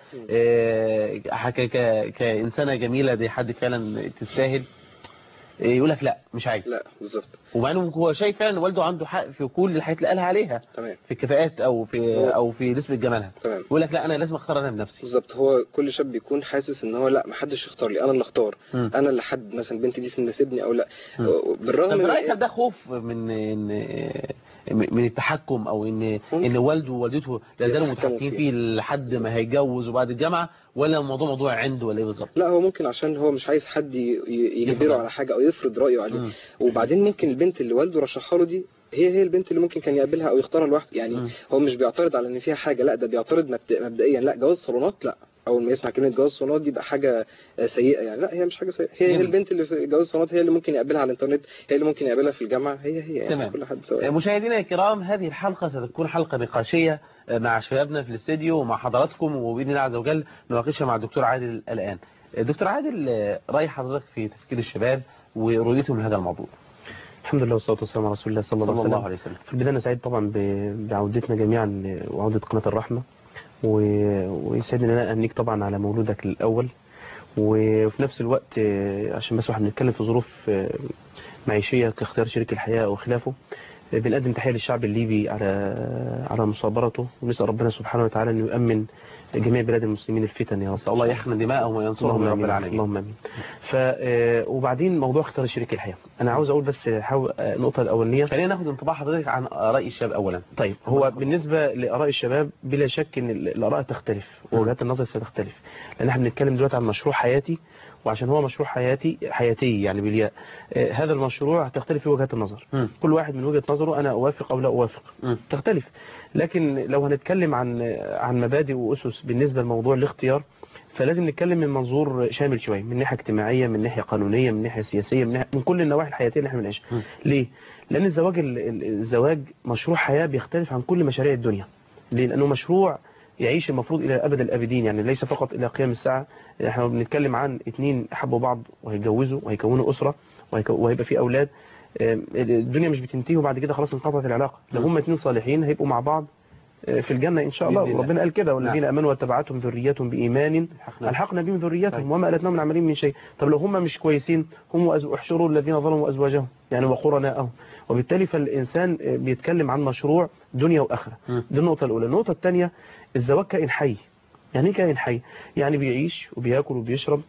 آه، ك- ك- كانسانه جميله دي حد فعلا تستاهل آه، يقول لك لا مش عايز لا بالظبط ومع انه هو شايف فعلا ان والده عنده حق في كل الحاجات اللي قالها عليها تمام في الكفاءات او في او في نسبه جمالها تمام يقول لك لا انا لازم اختار انا بنفسي بالظبط هو كل شاب بيكون حاسس ان هو لا ما حدش يختار لي انا اللي اختار مم. انا اللي حد مثلا بنتي دي تناسبني او لا مم. بالرغم طب من رايك هل ده خوف من ان من التحكم او ان ان والده ووالدته لا زالوا يتحكموا متحكمين فيه. فيه لحد ما هيتجوز وبعد الجامعه ولا الموضوع موضوع عنده ولا ايه بالظبط؟ لا هو ممكن عشان هو مش عايز حد ي- ي- يفرض يجبره عليه. على حاجه او يفرض رايه عليه مم. وبعدين ممكن البنت اللي والده رشحها له دي هي هي البنت اللي ممكن كان يقابلها او يختارها لوحده يعني مم. هو مش بيعترض على ان فيها حاجه لا ده بيعترض مبدأ مبدئيا لا جواز صالونات لا اول ما يسمع كلمه جواز صالونات دي يبقى حاجه آه، سيئه يعني لا هي مش حاجه سيئه هي هي جميل. البنت اللي في جواز صالونات هي اللي ممكن يقابلها على الانترنت هي اللي ممكن يقابلها في الجامعه هي هي يعني تمام. كل حد سواء مشاهدينا الكرام هذه الحلقة ستكون حلقة نقاشية مع شبابنا في الاستديو ومع حضراتكم وبإذن الله عز وجل نناقشها مع الدكتور عادل الآن دكتور عادل رأي حضرتك في تفكير الشباب ورؤيتهم لهذا الموضوع الحمد لله والصلاة والسلام على رسول الله صلى الله صلى عليه الله وسلم عليه وسلم في البداية أنا سعيد طبعا ب- بعودتنا جميعا وعودة قناة الرحمة و- ويسعدني ان انا اهنيك طبعا على مولودك الاول وفي نفس الوقت آه، عشان بس واحنا بنتكلم في ظروف آه، معيشيه كاختيار شريك الحياه او خلافه آه، بنقدم تحيه للشعب الليبي على على مصابرته ونسال ربنا سبحانه وتعالى انه يؤمن جميع بلاد المسلمين الفتن يا رب نسأل الله يحمي دماءهم وينصرهم يا رب آمين. العالمين اللهم امين ف آه، وبعدين موضوع اختيار شريك الحياه انا عاوز اقول بس حاول آه، النقطه الاولانيه خلينا ناخد انطباع حضرتك عن رأي الشباب أولا طيب هو بالنسبة لآراء الشباب بلا شك ان ال- الآراء تختلف ووجهات النظر ستختلف لأن احنا بنتكلم دلوقتي عن مشروع حياتي وعشان هو مشروع حياتي حياتي يعني بالياء آه، هذا المشروع تختلف فيه وجهات النظر مم. كل واحد من وجهة نظره أنا أوافق أو لا أوافق مم. تختلف لكن لو هنتكلم عن عن مبادئ وأسس بالنسبة لموضوع الاختيار فلازم نتكلم من منظور شامل شويه من ناحيه اجتماعيه من ناحيه قانونيه من ناحيه سياسيه من, ناحية من كل النواحي الحياتيه اللي احنا بنعيشها م. ليه لان الزواج ال- ال- الزواج مشروع حياه بيختلف عن كل مشاريع الدنيا ليه لانه مشروع يعيش المفروض الى ابد الابدين يعني ليس فقط الى قيام الساعه احنا بنتكلم عن اتنين حبوا بعض وهيتجوزوا وهيكونوا اسره وهيك- وهيبقى في اولاد آم، الدنيا مش بتنتهي وبعد كده خلاص انقطعت العلاقه لو م. هم اتنين صالحين هيبقوا مع بعض آه، في الجنه ان شاء الله بإذن الله. وربنا قال كده والذين امنوا واتبعتهم ذريتهم بايمان الحقنا. الحقنا بهم ذريتهم طيب. وما ألتناهم من عملهم من شيء طب لو هم مش كويسين هم وأز- احشروا الذين ظلموا أزواجهم يعني وقرناءهم وبالتالي فالإنسان آه، بيتكلم عن مشروع دنيا وآخرة م. دي النقطة الأولى النقطة الثانية الزواج كائن حي يعني ايه كائن حي يعني بيعيش وبياكل وبيشرب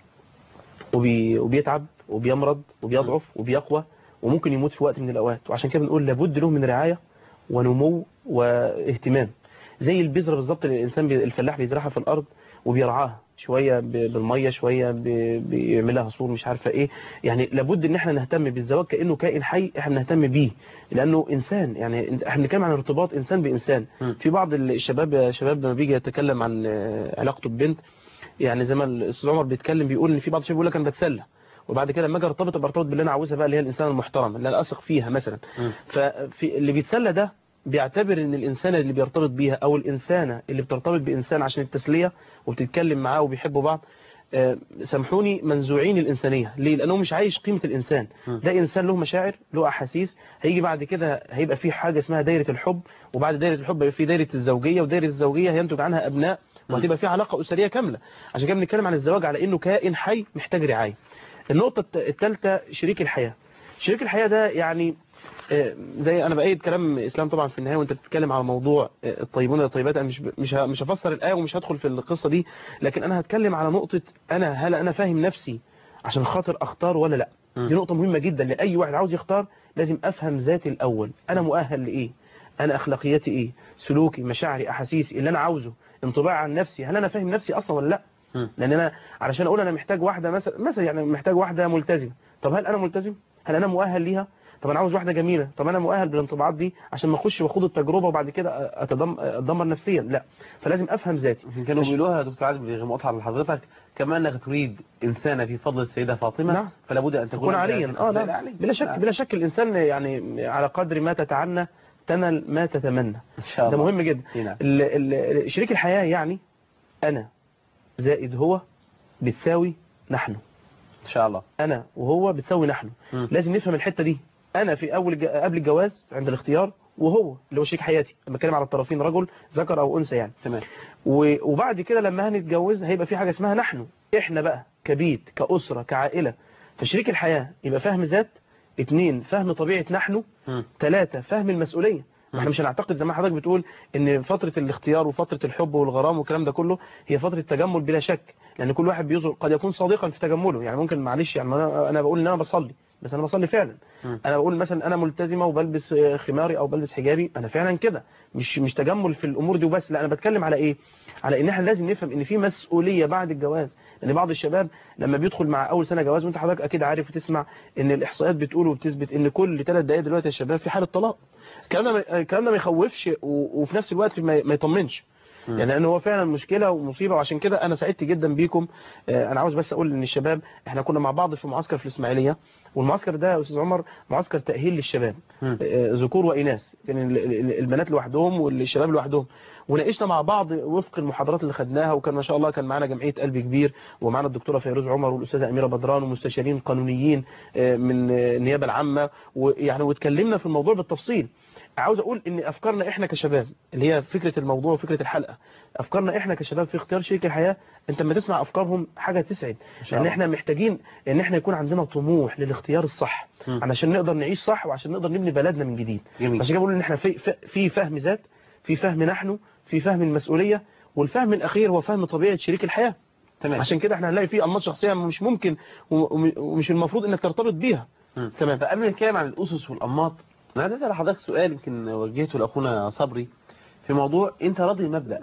وبي... وبيتعب وبيمرض وبيضعف وبيقوى وممكن يموت في وقت من الأوقات وعشان كده بنقول لابد له من رعاية ونمو واهتمام زي البذرة بالظبط اللي الإنسان بي... الفلاح بيزرعها في الأرض وبيرعاها شوية ب... بالمية شوية ب... بيعملها صور مش عارفة إيه يعني لابد إن احنا نهتم بالزواج كأنه كائن حي احنا نهتم بيه لأنه إنسان يعني احنا بنتكلم عن ارتباط إنسان بإنسان م. في بعض الشباب يا شباب لما بيجي يتكلم عن آه، علاقته ببنت يعني زي ما الاستاذ عمر بيتكلم بيقول ان في بعض الشباب بيقول لك انا بتسلى وبعد كده لما اجي ارتبط ابقى ارتبط باللي انا عاوزها بقى اللي هي الانسان المحترم اللي انا اثق فيها مثلا م. ففي اللي بيتسلى ده بيعتبر ان الانسانه اللي بيرتبط بيها او الانسانه اللي بترتبط بانسان عشان التسليه وبتتكلم معاه وبيحبوا بعض آه، سامحوني منزوعين الإنسانية ليه؟ لأنه مش عايش قيمة الإنسان م. ده إنسان له مشاعر له أحاسيس هيجي بعد كده هيبقى في حاجة اسمها دايرة الحب وبعد دايرة الحب هيبقى في دايرة الزوجية ودايرة الزوجية هينتج عنها أبناء وهتبقى في علاقة أسرية كاملة عشان كده بنتكلم عن الزواج على إنه كائن حي محتاج رعاية النقطة الثالثة شريك الحياة شريك الحياة ده يعني آه، زي انا بأيد كلام اسلام طبعا في النهايه وانت بتتكلم على موضوع آه، الطيبون الطيبات انا مش ب- مش ه- مش هفسر الايه ومش هدخل في القصه دي لكن انا هتكلم على نقطه انا هل انا فاهم نفسي عشان خاطر اختار ولا لا م. دي نقطه مهمه جدا لاي واحد عاوز يختار لازم افهم ذاتي الاول انا مؤهل لايه انا اخلاقياتي ايه سلوكي مشاعري احاسيسي اللي انا عاوزه انطباع عن نفسي هل انا فاهم نفسي اصلا ولا لا م. لان انا علشان اقول انا محتاج واحده مثلا مثلا يعني محتاج واحده ملتزمه طب هل انا ملتزم هل انا مؤهل ليها طب انا عاوز واحده جميله طب انا مؤهل بالانطباعات دي عشان ما اخش واخد التجربه وبعد كده اتدم- اتدمر نفسيا لا فلازم افهم ذاتي يمكن كانوا بيقولوها يا دكتور عادل بغير مقاطعة لحضرتك كما انك تريد انسانة في فضل السيدة فاطمة نعم. فلا بد ان تكون تكون أنت عاليا في اه فضل نعم العلي. بلا شك نعم. بلا شك الانسان يعني على قدر ما تتعنى تنل ما تتمنى ان شاء ده الله مهم جدا إيه نعم. ال- ال- شريك الحياه يعني انا زائد هو بتساوي نحن ان شاء الله انا وهو بتساوي نحن مم. لازم نفهم الحته دي انا في اول الج- قبل الجواز عند الاختيار وهو اللي هو شريك حياتي لما بتكلم على الطرفين رجل ذكر او انثى يعني تمام و- وبعد كده لما هنتجوز هيبقى في حاجه اسمها نحن احنا بقى كبيت كاسره كعائله فشريك الحياه يبقى فهم ذات اتنين فهم طبيعه نحن مم. ثلاثة فهم المسؤولية ما احنا مش هنعتقد زي ما حضرتك بتقول ان فترة الاختيار وفترة الحب والغرام والكلام ده كله هي فترة تجمل بلا شك لان كل واحد بيظهر قد يكون صادقا في تجمله يعني ممكن معلش يعني انا انا بقول ان انا بصلي بس انا بصلي فعلا مم. انا بقول مثلا انا ملتزمه وبلبس آه، خماري او بلبس حجابي انا فعلا كده مش مش تجمل في الامور دي وبس لا انا بتكلم على ايه على ان احنا لازم نفهم ان في مسؤوليه بعد الجواز لان بعض الشباب لما بيدخل مع اول سنه جواز وانت حضرتك اكيد عارف وتسمع ان الاحصائيات بتقول وبتثبت ان كل ثلاث دقائق دلوقتي يا شباب في حاله طلاق الكلام ده ما- الكلام ده ما يخوفش و- وفي نفس الوقت ما ما يطمنش يعني لان هو فعلا مشكله ومصيبه وعشان كده انا سعدت جدا بيكم آه، انا عاوز بس اقول ان الشباب احنا كنا مع بعض في معسكر في الاسماعيليه والمعسكر ده يا استاذ عمر معسكر تاهيل للشباب مم. آه، ذكور واناث يعني ال- ال- البنات لوحدهم والشباب لوحدهم وناقشنا مع بعض وفق المحاضرات اللي خدناها وكان ما شاء الله كان معانا جمعيه قلب كبير ومعانا الدكتوره فيروز عمر والاستاذه اميره بدران ومستشارين قانونيين آه، من آه، النيابه العامه ويعني واتكلمنا في الموضوع بالتفصيل عاوز اقول ان افكارنا احنا كشباب اللي هي فكره الموضوع وفكره الحلقه افكارنا احنا كشباب في اختيار شريك الحياه انت لما تسمع افكارهم حاجه تسعد شاء لان الله. احنا محتاجين ان احنا يكون عندنا طموح للاختيار الصح مم. علشان نقدر نعيش صح وعشان نقدر نبني بلدنا من جديد جميل. عشان كده بقول ان احنا في في- في فهم ذات في فهم نحن في فهم المسؤوليه والفهم الاخير هو فهم طبيعه شريك الحياه تمام عشان كده احنا هنلاقي في انماط شخصيه مش ممكن وم- ومش المفروض انك ترتبط بيها مم. تمام فقبل ما نتكلم عن الأسس والأنماط أنا عايز أسأل حضرتك سؤال يمكن وجهته لأخونا صبري في موضوع أنت راضي المبدأ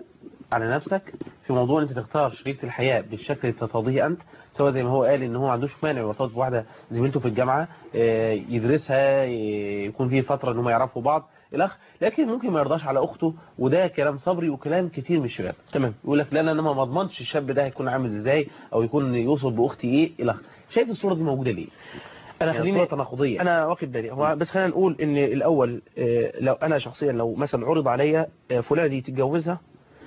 على نفسك في موضوع انت تختار شريكة الحياة بالشكل اللي ترتضيه انت سواء زي ما هو قال ان هو ما عندوش مانع يرتبط بواحدة زميلته في الجامعة آه، يدرسها ي- يكون في فترة ان هم يعرفوا بعض الاخ لكن ممكن ما يرضاش على اخته وده كلام صبري وكلام كتير من الشباب تمام يقول لك لا لا انا ما اضمنش الشاب ده هيكون عامل ازاي او يكون يوصل باختي ايه الاخ شايف الصورة دي موجودة ليه انا يعني خليني صورة تناقضية انا واخد بالي هو بس خلينا نقول ان الاول آه، لو انا شخصيا لو مثلا عرض عليا آه، فلانه دي تتجوزها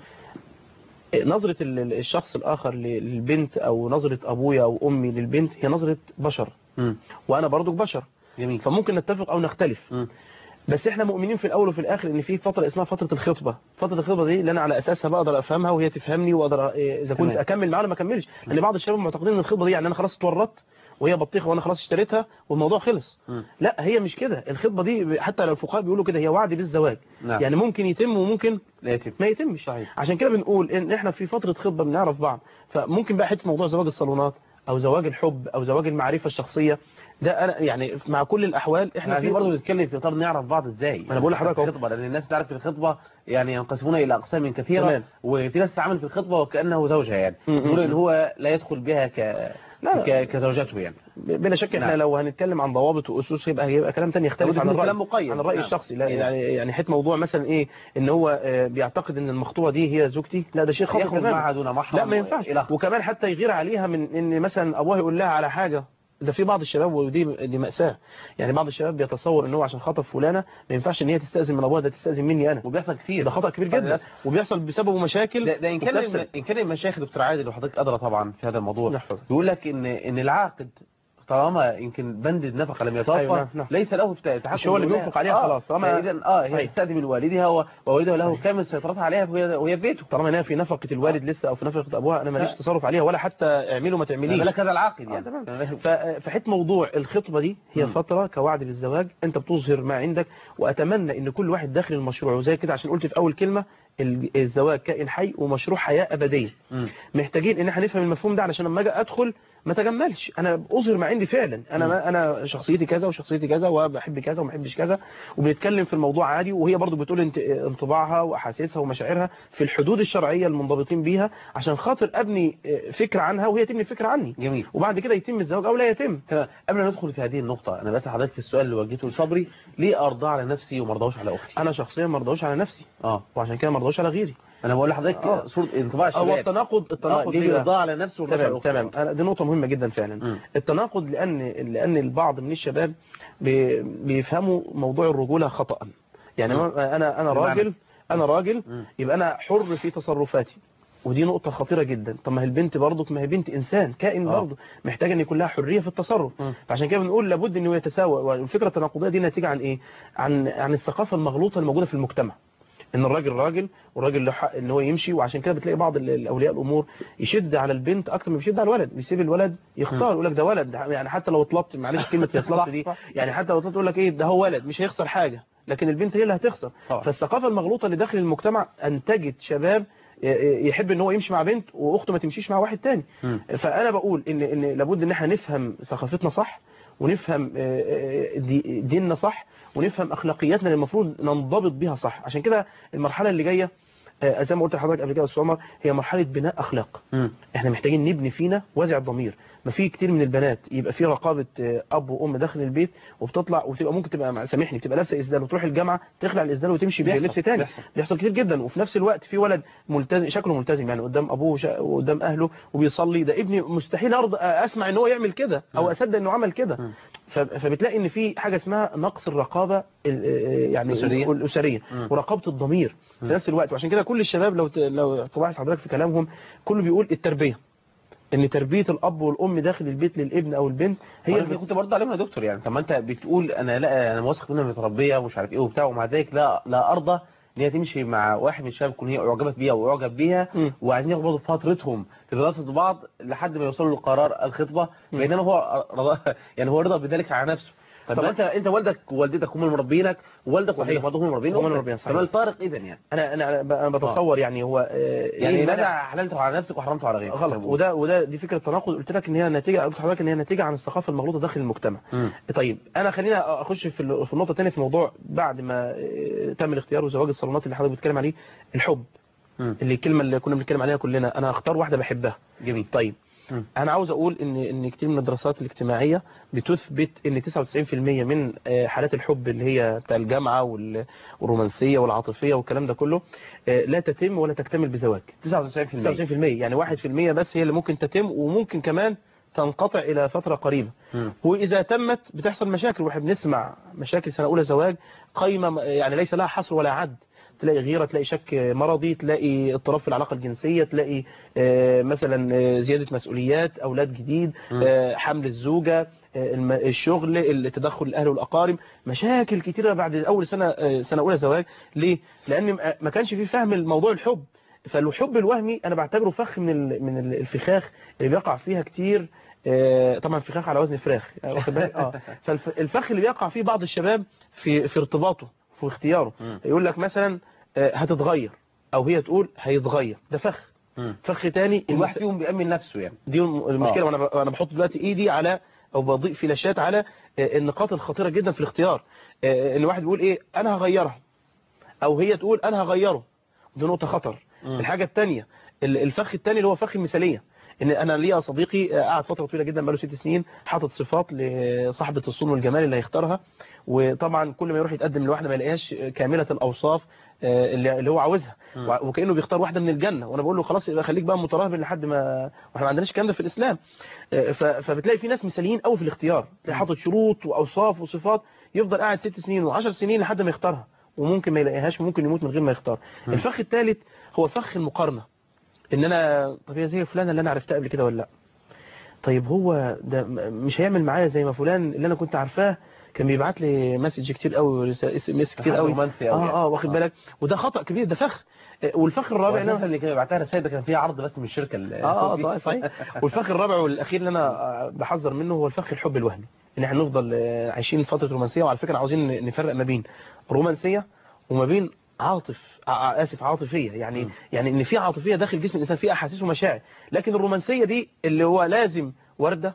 آه، نظرة ال- ال- الشخص الآخر ل- للبنت أو نظرة أبويا أو أمي للبنت هي نظرة بشر مم. وأنا برضو بشر جميل فممكن نتفق أو نختلف مم. بس احنا مؤمنين في الاول وفي الاخر ان في فتره اسمها فتره الخطبه فتره الخطبه دي اللي انا على اساسها بقدر افهمها وهي تفهمني واقدر إيه، اذا كنت تمام. اكمل معاها ولا ما اكملش لان بعض الشباب معتقدين ان الخطبه دي يعني انا خلاص اتورطت وهي بطيخه وانا خلاص اشتريتها والموضوع خلص مم. لا هي مش كده الخطبه دي حتى لو الفقهاء بيقولوا كده هي وعد بالزواج نعم. يعني ممكن يتم وممكن لا يتم ما يتمش صحيح. عشان كده بنقول ان احنا في فتره خطبه بنعرف بعض فممكن بقى حته موضوع زواج الصالونات او زواج الحب او زواج المعرفه الشخصيه ده انا يعني مع كل الاحوال احنا احنا عايزين في برضه نتكلم في اطار نعرف بعض ازاي أنا بقول لحضرتك أهو. الخطبه لان الناس تعرف في الخطبه يعني ينقسمون الى اقسام كثيره تمام. وفي ناس تتعامل في الخطبه وكانه زوجها يعني م- م- يقول ان م. هو لا يدخل بها ك لا. ك... كزوجته يعني بلا شك احنا نعم. لو هنتكلم عن ضوابط واسس يبقى يبقى كلام تاني يختلف لابد عن يكون الراي كلام مقيد. عن الراي نعم. الشخصي لا نعم. يعني يعني حته موضوع مثلا ايه ان هو آه، بيعتقد ان المخطوبه دي هي زوجتي لا ده شيء خطأ يخرج تماما معها دون محرم لا ما ينفعش إلى آخره. وكمان حتى يغير عليها من ان مثلا ابوها يقول لها على حاجه ده في بعض الشباب ودي دي مأساة يعني بعض الشباب بيتصور ان هو عشان خاطب فلانه ما ينفعش ان هي تستأذن من ابوها ده تستأذن مني انا وبيحصل كتير ده خطأ كبير جدا للأسف. وبيحصل بسببه مشاكل ده, ده ان كان وبتفسد. ان كان المشايخ دكتور عادل وحضرتك ادرى طبعا في هذا الموضوع نحفظ. يقول لك ان ان العاقد طالما يمكن بند النفقه لم يتوفر أيوة، نعم، نعم. ليس له تحكم مش هو اللي بالولاية. بينفق عليها آه، خلاص، طالما- اذا اه هي صحيح. تستأذن من والدها و- ووالدها له كامل سيطرتها عليها وهي وهي في بيته طالما انها في نفقه الوالد لسه او في نفقه ابوها انا ماليش تصرف عليها ولا حتى اعمله ما ما تعمليش بالك هذا العاقد آه، يعني تمام. تمام. ف- فحته موضوع الخطبة دي هي مم. فترة كوعد بالزواج انت بتظهر ما عندك واتمنى ان كل واحد داخل المشروع وزي كده عشان قلت في اول كلمة ال- الزواج كائن حي ومشروع حياة ابدية مم. محتاجين ان احنا نفهم المفهوم ده علشان لما اجي ادخل ما تجملش انا اظهر ما عندي فعلا انا ما انا شخصيتي كذا وشخصيتي كذا وبحب كذا وما بحبش كذا وبنتكلم في الموضوع عادي وهي برضو بتقول انت انطباعها واحاسيسها ومشاعرها في الحدود الشرعية المنضبطين بيها عشان خاطر ابني فكرة عنها وهي تبني فكرة عني جميل وبعد كده يتم الزواج او لا يتم تمام قبل ما ندخل في هذه النقطة أنا بسأل حضرتك في السؤال اللي وجهته لصبري ليه أرضى على نفسي وما أرضاش على أختي؟ انا شخصيا ما ارضاش على نفسي اه وعشان كده ما ارضاش على غيري أنا بقول لحضرتك آه. صورة انطباع هو الشباب التناقض آه، التناقض ليه ليه بقى؟ بيرضى على نفسه وما يرضاش على تمام أخته؟ تمام أنا دي نقطة مهمة جدا فعلا مم. التناقض لأن لأن البعض من الشباب بي- بيفهموا موضوع الرجولة خطأ يعني مم. أنا أنا أنا بمعنى؟ راجل أنا راجل مم. يبقى أنا حر في تصرفاتي ودي نقطة خطيرة جدا طب ما هي البنت برضك ما هي بنت إنسان كائن آه. برضه محتاجة أن يكون لها حرية في التصرف مم. فعشان كده بنقول لابد أنه يتساوى والفكرة التناقضية دي ناتجة عن إيه عن عن الثقافة المغلوطة الموجودة في المجتمع ان الراجل راجل والراجل له حق ان هو يمشي وعشان كده بتلاقي بعض ال- الاولياء الامور يشد على البنت اكتر ما بيشد على الولد بيسيب الولد يختار يقول لك ده ولد يعني حتى لو اتلطت معلش كلمه اتلطت دي يعني حتى لو اتلطت يقول لك ايه ده هو ولد مش هيخسر حاجه لكن البنت هي اللي هتخسر طبعا. فالثقافه المغلوطه اللي داخل المجتمع انتجت شباب ي- يحب ان هو يمشي مع بنت واخته ما تمشيش مع واحد تاني مم. فانا بقول ان ان لابد ان احنا نفهم ثقافتنا صح ونفهم آه، آه، دي- ديننا صح ونفهم اخلاقياتنا اللي المفروض ننضبط بيها صح عشان كده المرحله اللي جايه آه، زي ما قلت لحضرتك قبل كده يا استاذ عمر هي مرحله بناء اخلاق مم. احنا محتاجين نبني فينا وازع الضمير ما في كتير من البنات يبقى في رقابه آه، اب وام داخل البيت وبتطلع وتبقى ممكن تبقى مع- سامحني بتبقى لابسه اسدال وتروح الجامعه تخلع الاسدال وتمشي بيحصل، بلبس تاني بيحصل. بيحصل كتير جدا وفي نفس الوقت في ولد ملتزم شكله ملتزم يعني قدام ابوه وشا- وقدام اهله وبيصلي ده ابني مستحيل ارضى اسمع ان هو يعمل كده او اصدق انه عمل كده مم. ف- فبتلاقي ان في حاجه اسمها نقص الرقابه ال- يعني الأسرية. الاسريه مم. ورقابه الضمير في مم. نفس الوقت وعشان كده كل الشباب لو ت- لو تلاحظ حضرتك في كلامهم كله بيقول التربيه ان تربيه الاب والام داخل البيت للابن او البنت هي هي اللي اللي كنت برضه عليهم يا دكتور يعني طب ما انت بتقول انا لا انا واثق منها متربيه ومش عارف ايه وبتاع ومع ذلك لا لا ارضى ان هي تمشي مع واحد من الشباب تكون هي اعجبت بيها واعجب بيها مم. وعايزين ياخدوا برضه فترتهم في دراسه بعض لحد ما يوصلوا لقرار الخطبه مم. بينما هو رضا يعني هو رضا بذلك على نفسه طب طب ما انت انت والدك ووالدتك هم اللي مربينك ووالدك صحيح. ووالدتك برضه هم مربينك هم اللي مربينك، صحيح. فما الفارق اذا يعني انا انا انا بتصور يعني هو آه، يعني إيه ماذا المانع؟ حللته على نفسك وحرمته على غيرك غلط وده وده دي فكره تناقض قلت لك ان هي ناتجه قلت لحضرتك ان هي ناتجه عن الثقافه المغلوطه داخل المجتمع مم. طيب انا خلينا اخش في ال- في النقطه الثانيه في موضوع بعد ما آه، تم الاختيار وزواج الصالونات اللي حضرتك بتتكلم عليه الحب مم. اللي الكلمه اللي كنا بنتكلم عليها كلنا انا هختار واحده بحبها جميل طيب مم. انا عاوز اقول ان ان كتير من الدراسات الاجتماعيه بتثبت ان 99% من آه، حالات الحب اللي هي بتاع الجامعه وال- والرومانسيه والعاطفيه والكلام ده كله آه، لا تتم ولا تكتمل بزواج 99% 99% يعني 1% بس هي اللي ممكن تتم وممكن كمان تنقطع الى فتره قريبه مم. واذا تمت بتحصل مشاكل واحنا بنسمع مشاكل سنه اولى زواج قايمه يعني ليس لها حصر ولا عد تلاقي غيره تلاقي شك مرضي تلاقي اضطراب في العلاقه الجنسيه تلاقي آه، مثلا آه، زياده مسؤوليات اولاد جديد آه، حمل الزوجه آه، الم- الشغل التدخل الاهل والاقارب مشاكل كتيره بعد اول سنه آه، سنه اولى زواج ليه لان ما- ما كانش في فهم الموضوع الحب فالحب الوهمي انا بعتبره فخ من ال- من ال- الفخاخ اللي بيقع فيها كتير آه، طبعا فخاخ على وزن فراخ يعني واخد بالك اه فالفخ اللي بيقع فيه بعض الشباب في في ارتباطه في اختياره مم. يقول لك مثلا آه، هتتغير او هي تقول هيتغير ده فخ مم. فخ تاني كل واحد فيهم بيأمن نفسه يعني دي الم- المشكله آه. وانا ب- انا بحط دلوقتي ايدي على او بضيء فلاشات على آه، النقاط الخطيره جدا في الاختيار آه، ان واحد بيقول ايه انا هغيرها او هي تقول انا هغيره دي نقطه خطر مم. الحاجه الثانيه الفخ الثاني اللي هو فخ المثاليه ان انا ليا صديقي آه، قعد فتره طويله جدا بقاله ست سنين حاطط صفات لصاحبه الصون والجمال اللي هيختارها وطبعا كل ما يروح يتقدم لواحده ما يلاقيهاش كامله الاوصاف آه، اللي اللي هو عاوزها مم. وع- وكانه بيختار واحده من الجنه وانا بقول له خلاص يبقى خليك بقى متراهب لحد ما واحنا ما عندناش الكلام ده في الاسلام آه، ف- فبتلاقي في ناس مثاليين قوي في الاختيار تلاقي حاطط شروط واوصاف وصفات يفضل قاعد ست سنين وعشر سنين لحد ما يختارها وممكن ما يلاقيهاش وممكن يموت من غير ما يختار الفخ الثالث هو فخ المقارنه ان انا طب هي زي فلانه اللي انا عرفتها قبل كده ولا لا طيب هو ده م- مش هيعمل معايا زي ما فلان اللي انا كنت عارفاه كان بيبعت لي مسج كتير قوي اس ام اس كتير حد قوي رومانسي أوي اه يعني. اه واخد آه. بالك وده خطا كبير ده فخ آه، والفخ الرابع اساسا إن أنا- اللي كان بيبعتها رسائل ده كان فيها عرض بس من الشركه اللي اه اه طيب صحيح والفخ الرابع والاخير اللي انا آه، بحذر منه هو الفخ الحب الوهمي ان احنا نفضل آه، عايشين فتره رومانسيه وعلى فكره عاوزين نفرق ما بين رومانسيه وما بين عاطف ع- ع- اسف عاطفيه يعني م. يعني ان في عاطفيه داخل جسم الانسان في احاسيس ومشاعر لكن الرومانسيه دي اللي هو لازم ورده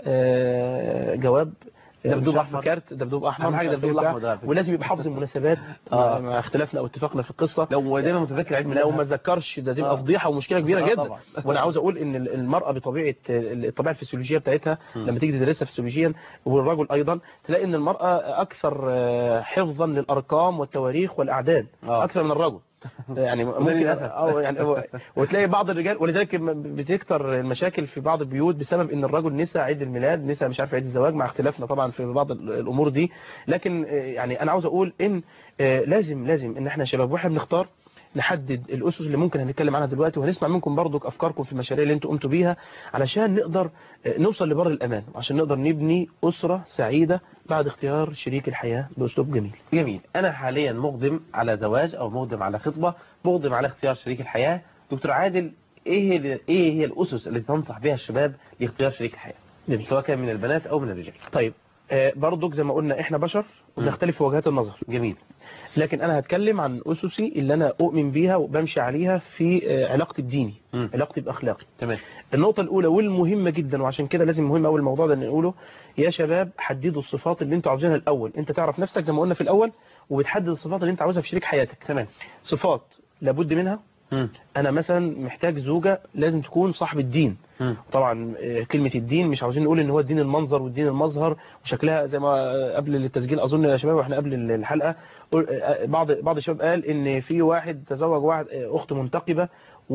آه، جواب دبدوب مش عارف أحمر. كارت دبدوب احمر أهم مش حاجة عارف دبدوب إيه الأحمر ده على بتاع. فكرة. ولازم يبقى حافظ المناسبات آه. مع مع اختلافنا او اتفاقنا في القصه لو دايما متذكر عيد ميلادها لو ما ذكرش ده تبقى آه. فضيحه ومشكله كبيره آه جدا طبعا. وانا عاوز اقول ان المراه بطبيعه الطبيعه الفسيولوجيه بتاعتها مم. لما تيجي تدرسها فسيولوجيا والرجل ايضا تلاقي ان المراه اكثر آه، حفظا للارقام والتواريخ والاعداد آه. اكثر من الرجل يعني ممكن للأسف. اه يعني هو- وتلاقي بعض الرجال ولذلك م- بتكتر المشاكل في بعض البيوت بسبب ان الرجل نسى عيد الميلاد نسى مش عارف عيد الزواج مع اختلافنا طبعا في بعض ال- الامور دي لكن آه، يعني انا عاوز اقول ان آه، لازم لازم ان احنا شباب واحنا بنختار نحدد الاسس اللي ممكن هنتكلم عنها دلوقتي وهنسمع منكم برضك افكاركم في المشاريع اللي انتم قمتوا بيها علشان نقدر آه، نوصل لبر الامان وعشان نقدر نبني اسره سعيده بعد اختيار شريك الحياه باسلوب جميل جميل انا حاليا مقدم على زواج او مقدم على خطبه مقدم على اختيار شريك الحياه دكتور عادل ايه هي ايه هي الاسس اللي تنصح بها الشباب لاختيار شريك الحياه جميل. سواء كان من البنات او من الرجال طيب آه، برضك زي ما قلنا احنا بشر وبنختلف في وجهات النظر جميل لكن انا هتكلم عن اسسي اللي انا اؤمن بيها وبمشي عليها في آه، علاقتي بديني مم. علاقتي باخلاقي تمام النقطة الأولى والمهمة جدا وعشان كده لازم مهم أول الموضوع ده إن نقوله يا شباب حددوا الصفات اللي أنتوا عاوزينها الأول أنت تعرف نفسك زي ما قلنا في الأول وبتحدد الصفات اللي أنت عاوزها في شريك حياتك تمام صفات لابد منها مم. أنا مثلا محتاج زوجة لازم تكون صاحب الدين مم. طبعا آه، كلمة الدين مش عاوزين نقول ان هو الدين المنظر والدين المظهر وشكلها زي ما آه، قبل التسجيل اظن يا شباب واحنا قبل الحلقة قل- آه، بعض بعض الشباب قال ان في واحد تزوج واحد آه، اخت منتقبة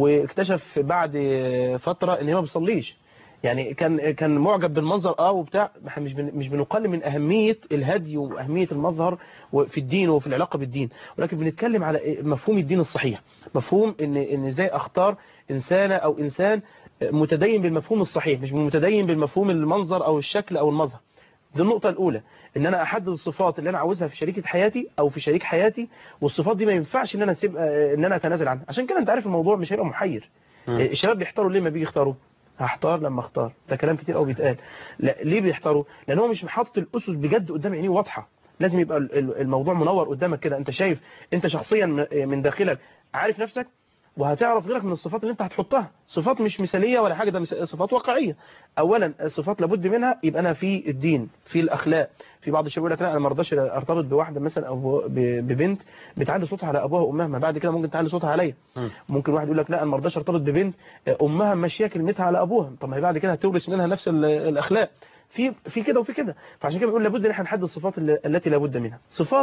واكتشف بعد آه، فترة ان هي ما بتصليش يعني كان كان معجب بالمنظر اه وبتاع إحنا مش بن- مش بنقلل من اهميه الهدي واهميه المظهر في الدين وفي العلاقه بالدين ولكن بنتكلم على إيه؟ مفهوم الدين الصحيح مفهوم ان ان ازاي اختار انسانه او انسان متدين بالمفهوم الصحيح مش متدين بالمفهوم المنظر او الشكل او المظهر دي النقطة الأولى إن أنا أحدد الصفات اللي أنا عاوزها في شريكة حياتي أو في شريك حياتي والصفات دي ما ينفعش إن أنا أسيب إن أنا أتنازل عنها عشان كده أنت عارف الموضوع مش هيبقى محير مم. الشباب بيحتاروا ليه ما بيجي يختاروا هختار لما اختار ده كلام كتير قوي بيتقال لا ليه بيحتاروا لان هو مش حاطط الاسس بجد قدام عينيه واضحه لازم يبقى ال- ال- الموضوع منور قدامك كده انت شايف انت شخصيا م- من داخلك عارف نفسك وهتعرف غيرك من الصفات اللي انت هتحطها صفات مش مثاليه ولا حاجه ده مس- صفات واقعيه اولا صفات لابد منها يبقى انا في الدين في الاخلاق في بعض الشباب يقول لك لا انا ما ارضاش ارتبط بواحده مثلا او ب- ببنت بتعلي صوتها على ابوها وامها ما بعد كده ممكن تعلي صوتها عليا ممكن واحد يقول لك لا انا ما ارضاش ارتبط ببنت امها ماشيه كلمتها على ابوها طب ما هي بعد كده هتورث منها نفس ال- الاخلاق في في كده وفي كده فعشان كده بنقول لابد ان احنا نحدد الصفات اللي- التي لابد منها صفات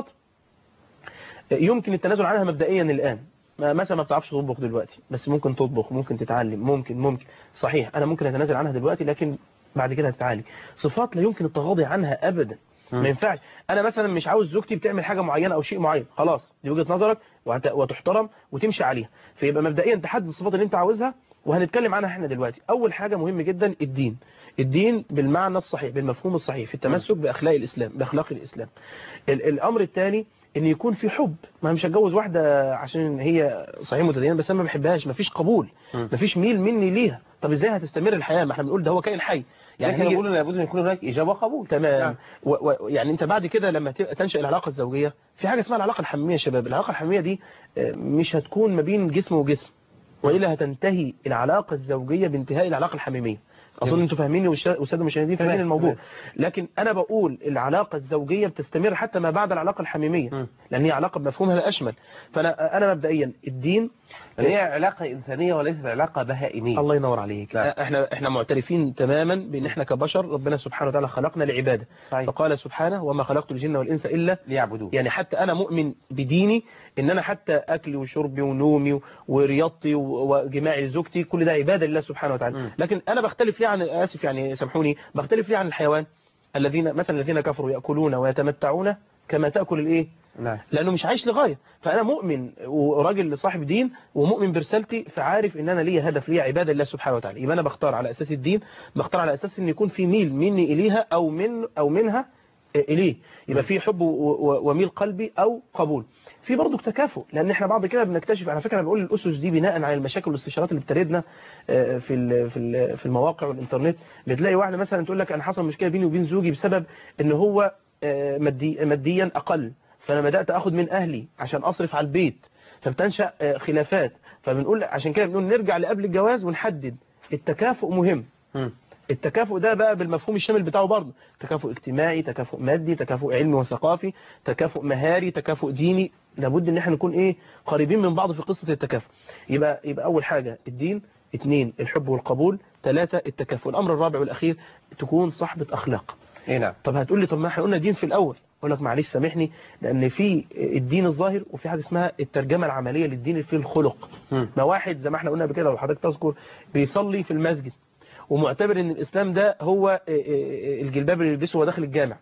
يمكن التنازل عنها مبدئيا الآن ما- مثلا ما بتعرفش تطبخ دلوقتي بس ممكن تطبخ ممكن تتعلم ممكن ممكن صحيح أنا ممكن أتنازل عنها دلوقتي لكن بعد كده هتتعالج صفات لا يمكن التغاضي عنها أبدا ما ينفعش أنا مثلا مش عاوز زوجتي بتعمل حاجة معينة أو شيء معين خلاص دي وجهة نظرك وهت- وتحترم وتمشي عليها فيبقى مبدئيا تحدد الصفات اللي أنت عاوزها وهنتكلم عنها احنا دلوقتي أول حاجة مهم جدا الدين الدين بالمعنى الصحيح بالمفهوم الصحيح في التمسك بأخلاق الإسلام بأخلاق الإسلام ال- الأمر الثاني ان يكون في حب ما أنا مش هتجوز واحده عشان هي صحيح متدينه بس انا ما بحبهاش مفيش قبول مفيش ميل مني ليها طب ازاي هتستمر الحياه ما احنا بنقول ده هو كائن حي يعني يعني احنا هي بنقول لابد ان يكون هناك اجابه وقبول تمام نعم. و و يعني انت بعد كده لما تبقى تنشا العلاقه الزوجيه في حاجه اسمها العلاقه الحميميه يا شباب العلاقه الحميميه دي آه، مش هتكون ما بين جسم وجسم والا هتنتهي العلاقه الزوجيه بانتهاء العلاقه الحميميه اظن انتوا فاهميني والش- والساده المشاهدين فاهمين تمام، الموضوع تمام. لكن انا بقول العلاقه الزوجيه بتستمر حتى ما بعد العلاقه الحميميه م. لان هي علاقه بمفهومها الاشمل فانا انا مبدئيا الدين يعني هي علاقه انسانيه وليست علاقه بهائميه الله ينور عليك نعم. احنا احنا معترفين تماما بان احنا كبشر ربنا سبحانه وتعالى خلقنا لعباده صحيح فقال سبحانه وما خلقت الجن والانس الا ليعبدوه يعني حتى انا مؤمن بديني ان انا حتى اكلي وشربي ونومي و- ورياضتي و- وجماعي زوجتي كل ده عباده لله سبحانه وتعالى مم. لكن انا بختلف ليه عن اسف يعني سامحوني بختلف ليه عن الحيوان الذين مثلا الذين كفروا ياكلون ويتمتعون كما تاكل الايه نعم لانه مش عايش لغايه فانا مؤمن وراجل صاحب دين ومؤمن برسالتي فعارف ان انا ليا هدف ليا عباده لله سبحانه وتعالى يبقى انا بختار على اساس الدين بختار على اساس ان يكون في ميل مني اليها او من او منها اليه يبقى في حب و- و- وميل قلبي او قبول في برضه تكافؤ لان احنا بعض كده بنكتشف على فكره انا بقول الاسس دي بناء على المشاكل والاستشارات اللي بتردنا آه، في ال- في ال- في المواقع والانترنت بتلاقي واحده مثلا تقول لك انا حصل مشكله بيني وبين زوجي بسبب ان هو آه، مادي ماديا اقل فانا بدات اخد من اهلي عشان اصرف على البيت فبتنشا آه، خلافات فبنقول عشان كده بنقول نرجع لقبل الجواز ونحدد التكافؤ مهم مم. التكافؤ ده بقى بالمفهوم الشامل بتاعه برضه تكافؤ اجتماعي تكافؤ مادي تكافؤ علمي وثقافي تكافؤ مهاري تكافؤ ديني لابد ان احنا نكون ايه قريبين من بعض في قصة التكافؤ يبقى يبقى اول حاجة الدين اثنين الحب والقبول ثلاثة التكافؤ الامر الرابع والاخير تكون صاحبة اخلاق ايه نعم طب هتقول لي طب ما احنا قلنا دين في الاول اقول لك معلش سامحني لان في الدين الظاهر وفي حاجه اسمها الترجمه العمليه للدين في الخلق مم. ما واحد زي ما احنا قلنا قبل كده لو حضرتك تذكر بيصلي في المسجد ومعتبر ان الاسلام ده هو الجلباب اللي يلبسه وهو داخل الجامع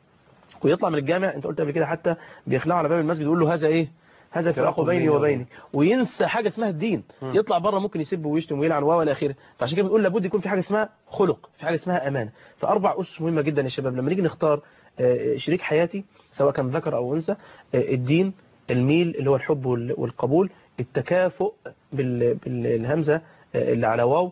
ويطلع من الجامع انت قلت قبل كده حتى بيخلعوا على باب المسجد يقول له هذا ايه هذا فراق بيني وبينك وينسى حاجه اسمها الدين يطلع بره ممكن يسب ويشتم ويلعن والى اخره فعشان كده بنقول لابد يكون في حاجه اسمها خلق في حاجه اسمها امانه فاربع اسس مهمه جدا يا شباب لما نيجي نختار آه، شريك حياتي سواء كان ذكر او انثى آه، الدين الميل اللي هو الحب وال- والقبول التكافؤ بال- بالهمزه آه، اللي على واو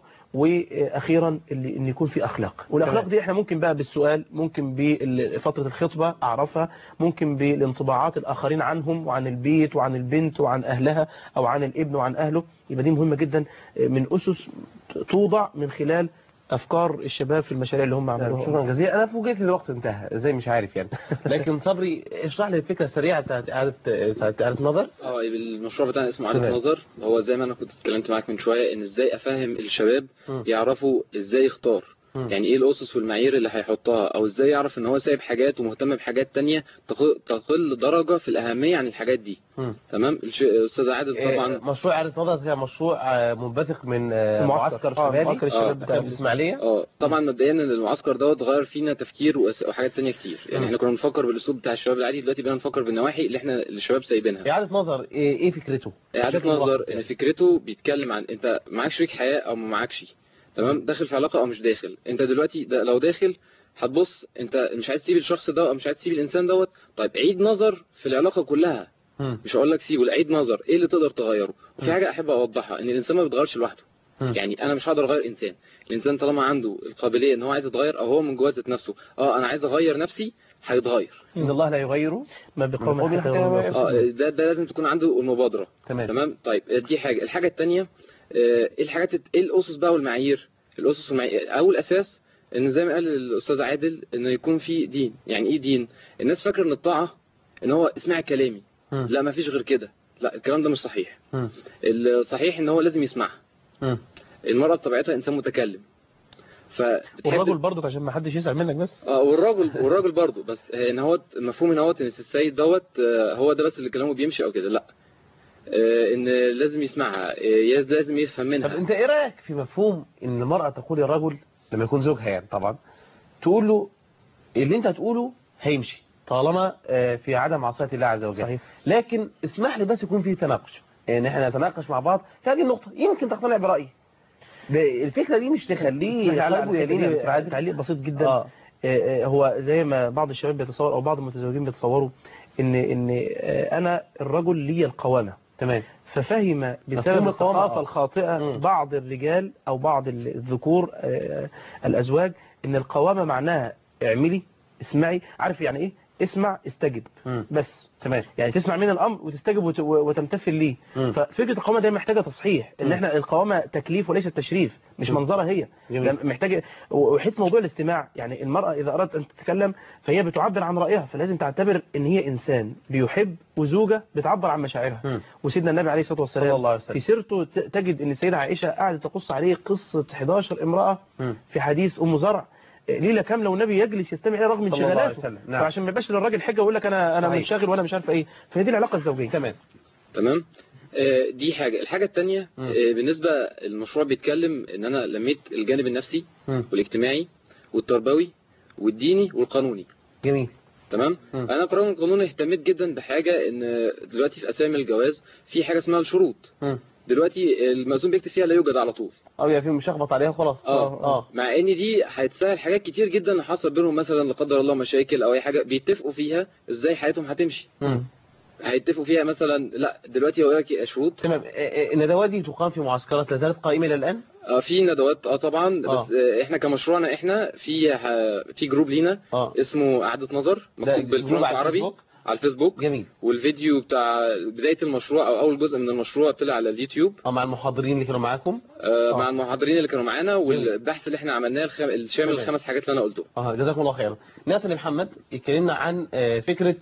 واخيرا اللي ان يكون في اخلاق والاخلاق تمام. دي احنا ممكن بقى بالسؤال ممكن بفتره الخطبه اعرفها ممكن بالانطباعات الاخرين عنهم وعن البيت وعن البنت وعن اهلها او عن الابن وعن اهله يبقى دي مهمه جدا من اسس توضع من خلال افكار الشباب في المشاريع اللي هم نعم، عملوها شكرا جزيلا انا فوجئت إن الوقت انتهى ازاي مش عارف يعني لكن صبري اشرح لي الفكره السريعه بتاعت اعاده بتاعت اعاده نظر اه يبقى المشروع بتاعنا اسمه عادة تمام. نظر هو زي ما انا كنت اتكلمت معاك من شويه ان ازاي افهم الشباب مم. يعرفوا ازاي يختار مم. يعني ايه الاسس والمعايير اللي هيحطها او ازاي يعرف ان هو سايب حاجات ومهتم بحاجات تانية تق- تقل درجه في الاهميه عن الحاجات دي مم. تمام الش- الاستاذ عادل إيه، طبعا مشروع اعاده نظر ده مشروع آه، منبثق من آه، المعسكر. معسكر آه، شبابي معسكر الشباب آه، بتاع في الاسماعيليه اه طبعا مبدئيا ان المعسكر دوت غير فينا تفكير وأس- وحاجات تانية كتير يعني مم. احنا كنا بنفكر بالاسلوب بتاع الشباب العادي دلوقتي بقينا نفكر بالنواحي اللي احنا الشباب سايبينها اعاده نظر ايه إيه فكرته إعادة بشكل نظر ملخص إن يعني. فكرته بيتكلم عن أنت معاك شريك حياة أو ما معاكش تمام داخل في علاقة أو مش داخل أنت دلوقتي ده لو داخل هتبص أنت مش عايز تسيب الشخص ده أو مش عايز تسيب الإنسان دوت طيب عيد نظر في العلاقة كلها مم. مش هقول لك سيبه لا عيد نظر إيه اللي تقدر تغيره وفي مم. حاجة أحب أوضحها إن الإنسان ما بيتغيرش لوحده مم. يعني أنا مش هقدر أغير إنسان الإنسان طالما عنده القابلية إن هو عايز يتغير أو هو من جواه ذات نفسه أه أنا عايز أغير نفسي هيتغير ان الله لا يغير ما بقوم بقوم حتى حتى يغيروا يغيروا اه ده ده لازم تكون عنده المبادره تمام تمام طيب دي حاجه الحاجه الثانيه ايه الحاجات ايه الاسس بقى والمعايير الاسس والمعايير اول اساس ان زي ما قال الاستاذ عادل ان يكون في دين يعني ايه دين الناس فاكره ان الطاعه ان هو اسمع كلامي مم. لا ما فيش غير كده لا الكلام ده مش صحيح مم. الصحيح ان هو لازم يسمعها مم. المرأة بطبيعتها انسان متكلم فبتحب والرجل برضك عشان ما حدش يزعل منك بس اه والراجل والراجل برضه بس ان هو مفهوم ان هو ان السيد دوت آه، هو ده بس اللي كلامه بيمشي او كده لا آه، ان لازم يسمعها آه، لازم يفهم طب منها انت ايه رايك في مفهوم ان المراه تقول للرجل لما يكون زوجها يعني طبعا تقول له اللي انت هتقوله هيمشي طالما آه، في عدم معصيه الله عز وجل صحيح. لكن اسمح لي بس يكون في تناقش يعني احنا نتناقش مع بعض في هذه النقطه يمكن تقتنع برايي ب- الفكره دي مش تخليه اسمح لي على قلبه الحتة يلين دي يا سعاد. تعليق بسيط جدا اه آه، آه، هو زي ما بعض الشباب بيتصور او بعض المتزوجين بيتصوروا ان ان آه، انا الرجل لي القوامه تمام ففهم بسبب مفهوم القوامة، الثقافه آه. الخاطئه مم. بعض الرجال او بعض الذكور آه، الازواج ان القوامه معناها اعملي اسمعي عارف يعني ايه اسمع استجب مم. بس تمام يعني تسمع من الامر وتستجب وت- وتمتثل ليه مم. ففكره القوامه دي محتاجه تصحيح ان مم. احنا القوامه تكليف وليس تشريف مش مم. منظره هي جميل. لا، محتاجه وحيث موضوع الاستماع يعني المراه اذا ارادت ان تتكلم فهي بتعبر عن رايها فلازم تعتبر ان هي انسان بيحب وزوجه بتعبر عن مشاعرها مم. وسيدنا النبي عليه الصلاه والسلام صلى الله عليه وسلم. في سيرته ت- تجد ان السيده عائشه قعدت تقص عليه قصه 11 امراه مم. في حديث ام زرع ليله كامله والنبي يجلس يستمع اليها رغم صلى الله عليه انشغالاته وسلم. نعم. فعشان ما يبقاش للراجل حجه ويقول لك انا انا صحيح. منشغل ولا مش عارفه ايه فهي دي العلاقه الزوجيه تمام تمام آه، دي حاجة الحاجة التانية مم. آه، بالنسبة المشروع بيتكلم ان انا لميت الجانب النفسي مم. والاجتماعي والتربوي والديني والقانوني جميل تمام مم. انا قانون القانوني اهتميت جدا بحاجة ان دلوقتي في اسامي الجواز في حاجة اسمها الشروط مم. دلوقتي المأذون بيكتب فيها لا يوجد على طول او يبقى في مشخبط عليها خلاص اه اه مع ان دي هتسهل حاجات كتير جدا حصل بينهم مثلا لا قدر الله مشاكل او اي حاجه بيتفقوا فيها ازاي حياتهم هتمشي مم. هيتفقوا فيها مثلا لا دلوقتي هو لك شروط تمام آه، آه، الندوات دي تقام في معسكرات لا زالت قائمه الى الان اه في ندوات اه طبعا آه. بس آه احنا كمشروعنا احنا في ه- في جروب لينا اه اسمه قعده نظر ده مكتوب جروب بالفرنك على عربي الفيسبوك؟ على الفيسبوك جميل والفيديو بتاع بدايه المشروع او اول جزء من المشروع طلع على اليوتيوب اه مع المحاضرين اللي كانوا معاكم آه مع المحاضرين اللي كانوا معانا والبحث اللي احنا عملناه الخم... الشامل تمام. الخمس حاجات اللي انا قلتهم اه جزاكم الله خيرا ناتن محمد اتكلمنا عن آه، فكره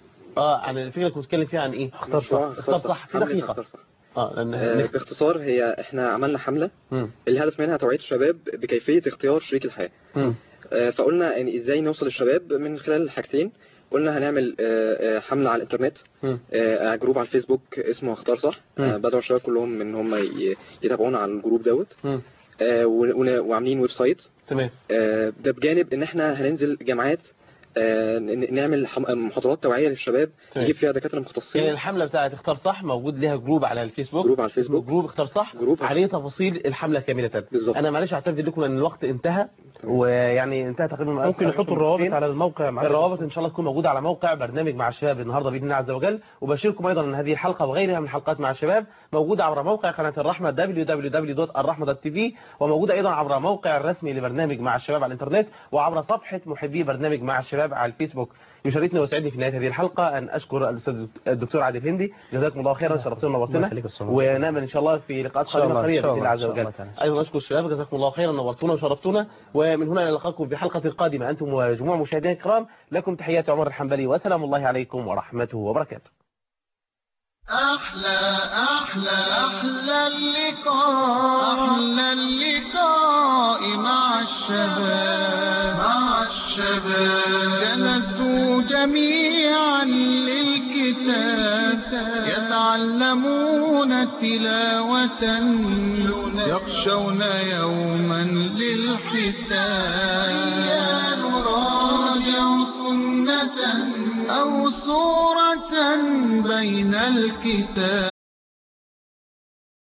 اه عن الفكره اللي كنت بتتكلم فيها عن ايه اختار صح اختار صح في حملة دقيقه اختار صح. اه لان آه نك- باختصار هي احنا عملنا حمله مم. الهدف منها توعيه الشباب بكيفيه اختيار شريك الحياه مم. آه، فقلنا ان ازاي نوصل للشباب من خلال حاجتين قلنا هنعمل آه، آه، حملة على الانترنت مم. آه، جروب على الفيسبوك اسمه اختار صح مم. آه، بدأوا الشباب كلهم ان هم ي- يتابعونا على الجروب دوت مم. آه، ون- ون- وعاملين ويب سايت تمام آه، ده بجانب ان احنا هننزل جامعات آه، ن- نعمل حم- محاضرات توعية للشباب تمام. نجيب فيها دكاترة يعني مختصين الحمله بتاعت اختار صح موجود لها جروب على الفيسبوك جروب على الفيسبوك. جروب اختار صح جروب. عليه تفاصيل الحمله كامله بالظبط. انا معلش اعتذر لكم ان الوقت انتهى ويعني انتهى تقريبا ممكن يحطوا الروابط على الموقع معانا. الروابط ان شاء الله تكون موجوده على موقع برنامج مع الشباب النهارده باذن الله عز وجل وبشيركم ايضا ان هذه الحلقه وغيرها من حلقات مع الشباب موجوده عبر موقع قناه الرحمه www.الرحمه.tv وموجوده ايضا عبر موقع الرسمي لبرنامج مع الشباب على الانترنت وعبر صفحه محبي برنامج مع الشباب على الفيسبوك يشرفني ويسعدني في نهايه هذه الحلقه ان اشكر الاستاذ الدكتور عادل هندي جزاكم الله خيرا شرفتنا الله ونورتنا يخليك يا أستاذ. ونامل ان شاء الله في لقاءات إن شاء قادمه الله، إن قريبه شاء باذن الله الله، عز إن شاء وجل الله تعالى. ايضا اشكر الشباب جزاكم الله خيرا نورتونا وشرفتونا ومن هنا نلقاكم في حلقه قادمه انتم وجموع مشاهدينا الكرام لكم تحيات عمر الحنبلي وسلام الله عليكم ورحمته وبركاته أحلى أحلى أحلى اللقاء أحلى اللقاء مع الشباب مع الشباب جلسوا جميعا للكتاب يتعلمون تلاوة يخشون يوما للحساب نراجع سنة أو صورة بين الكتاب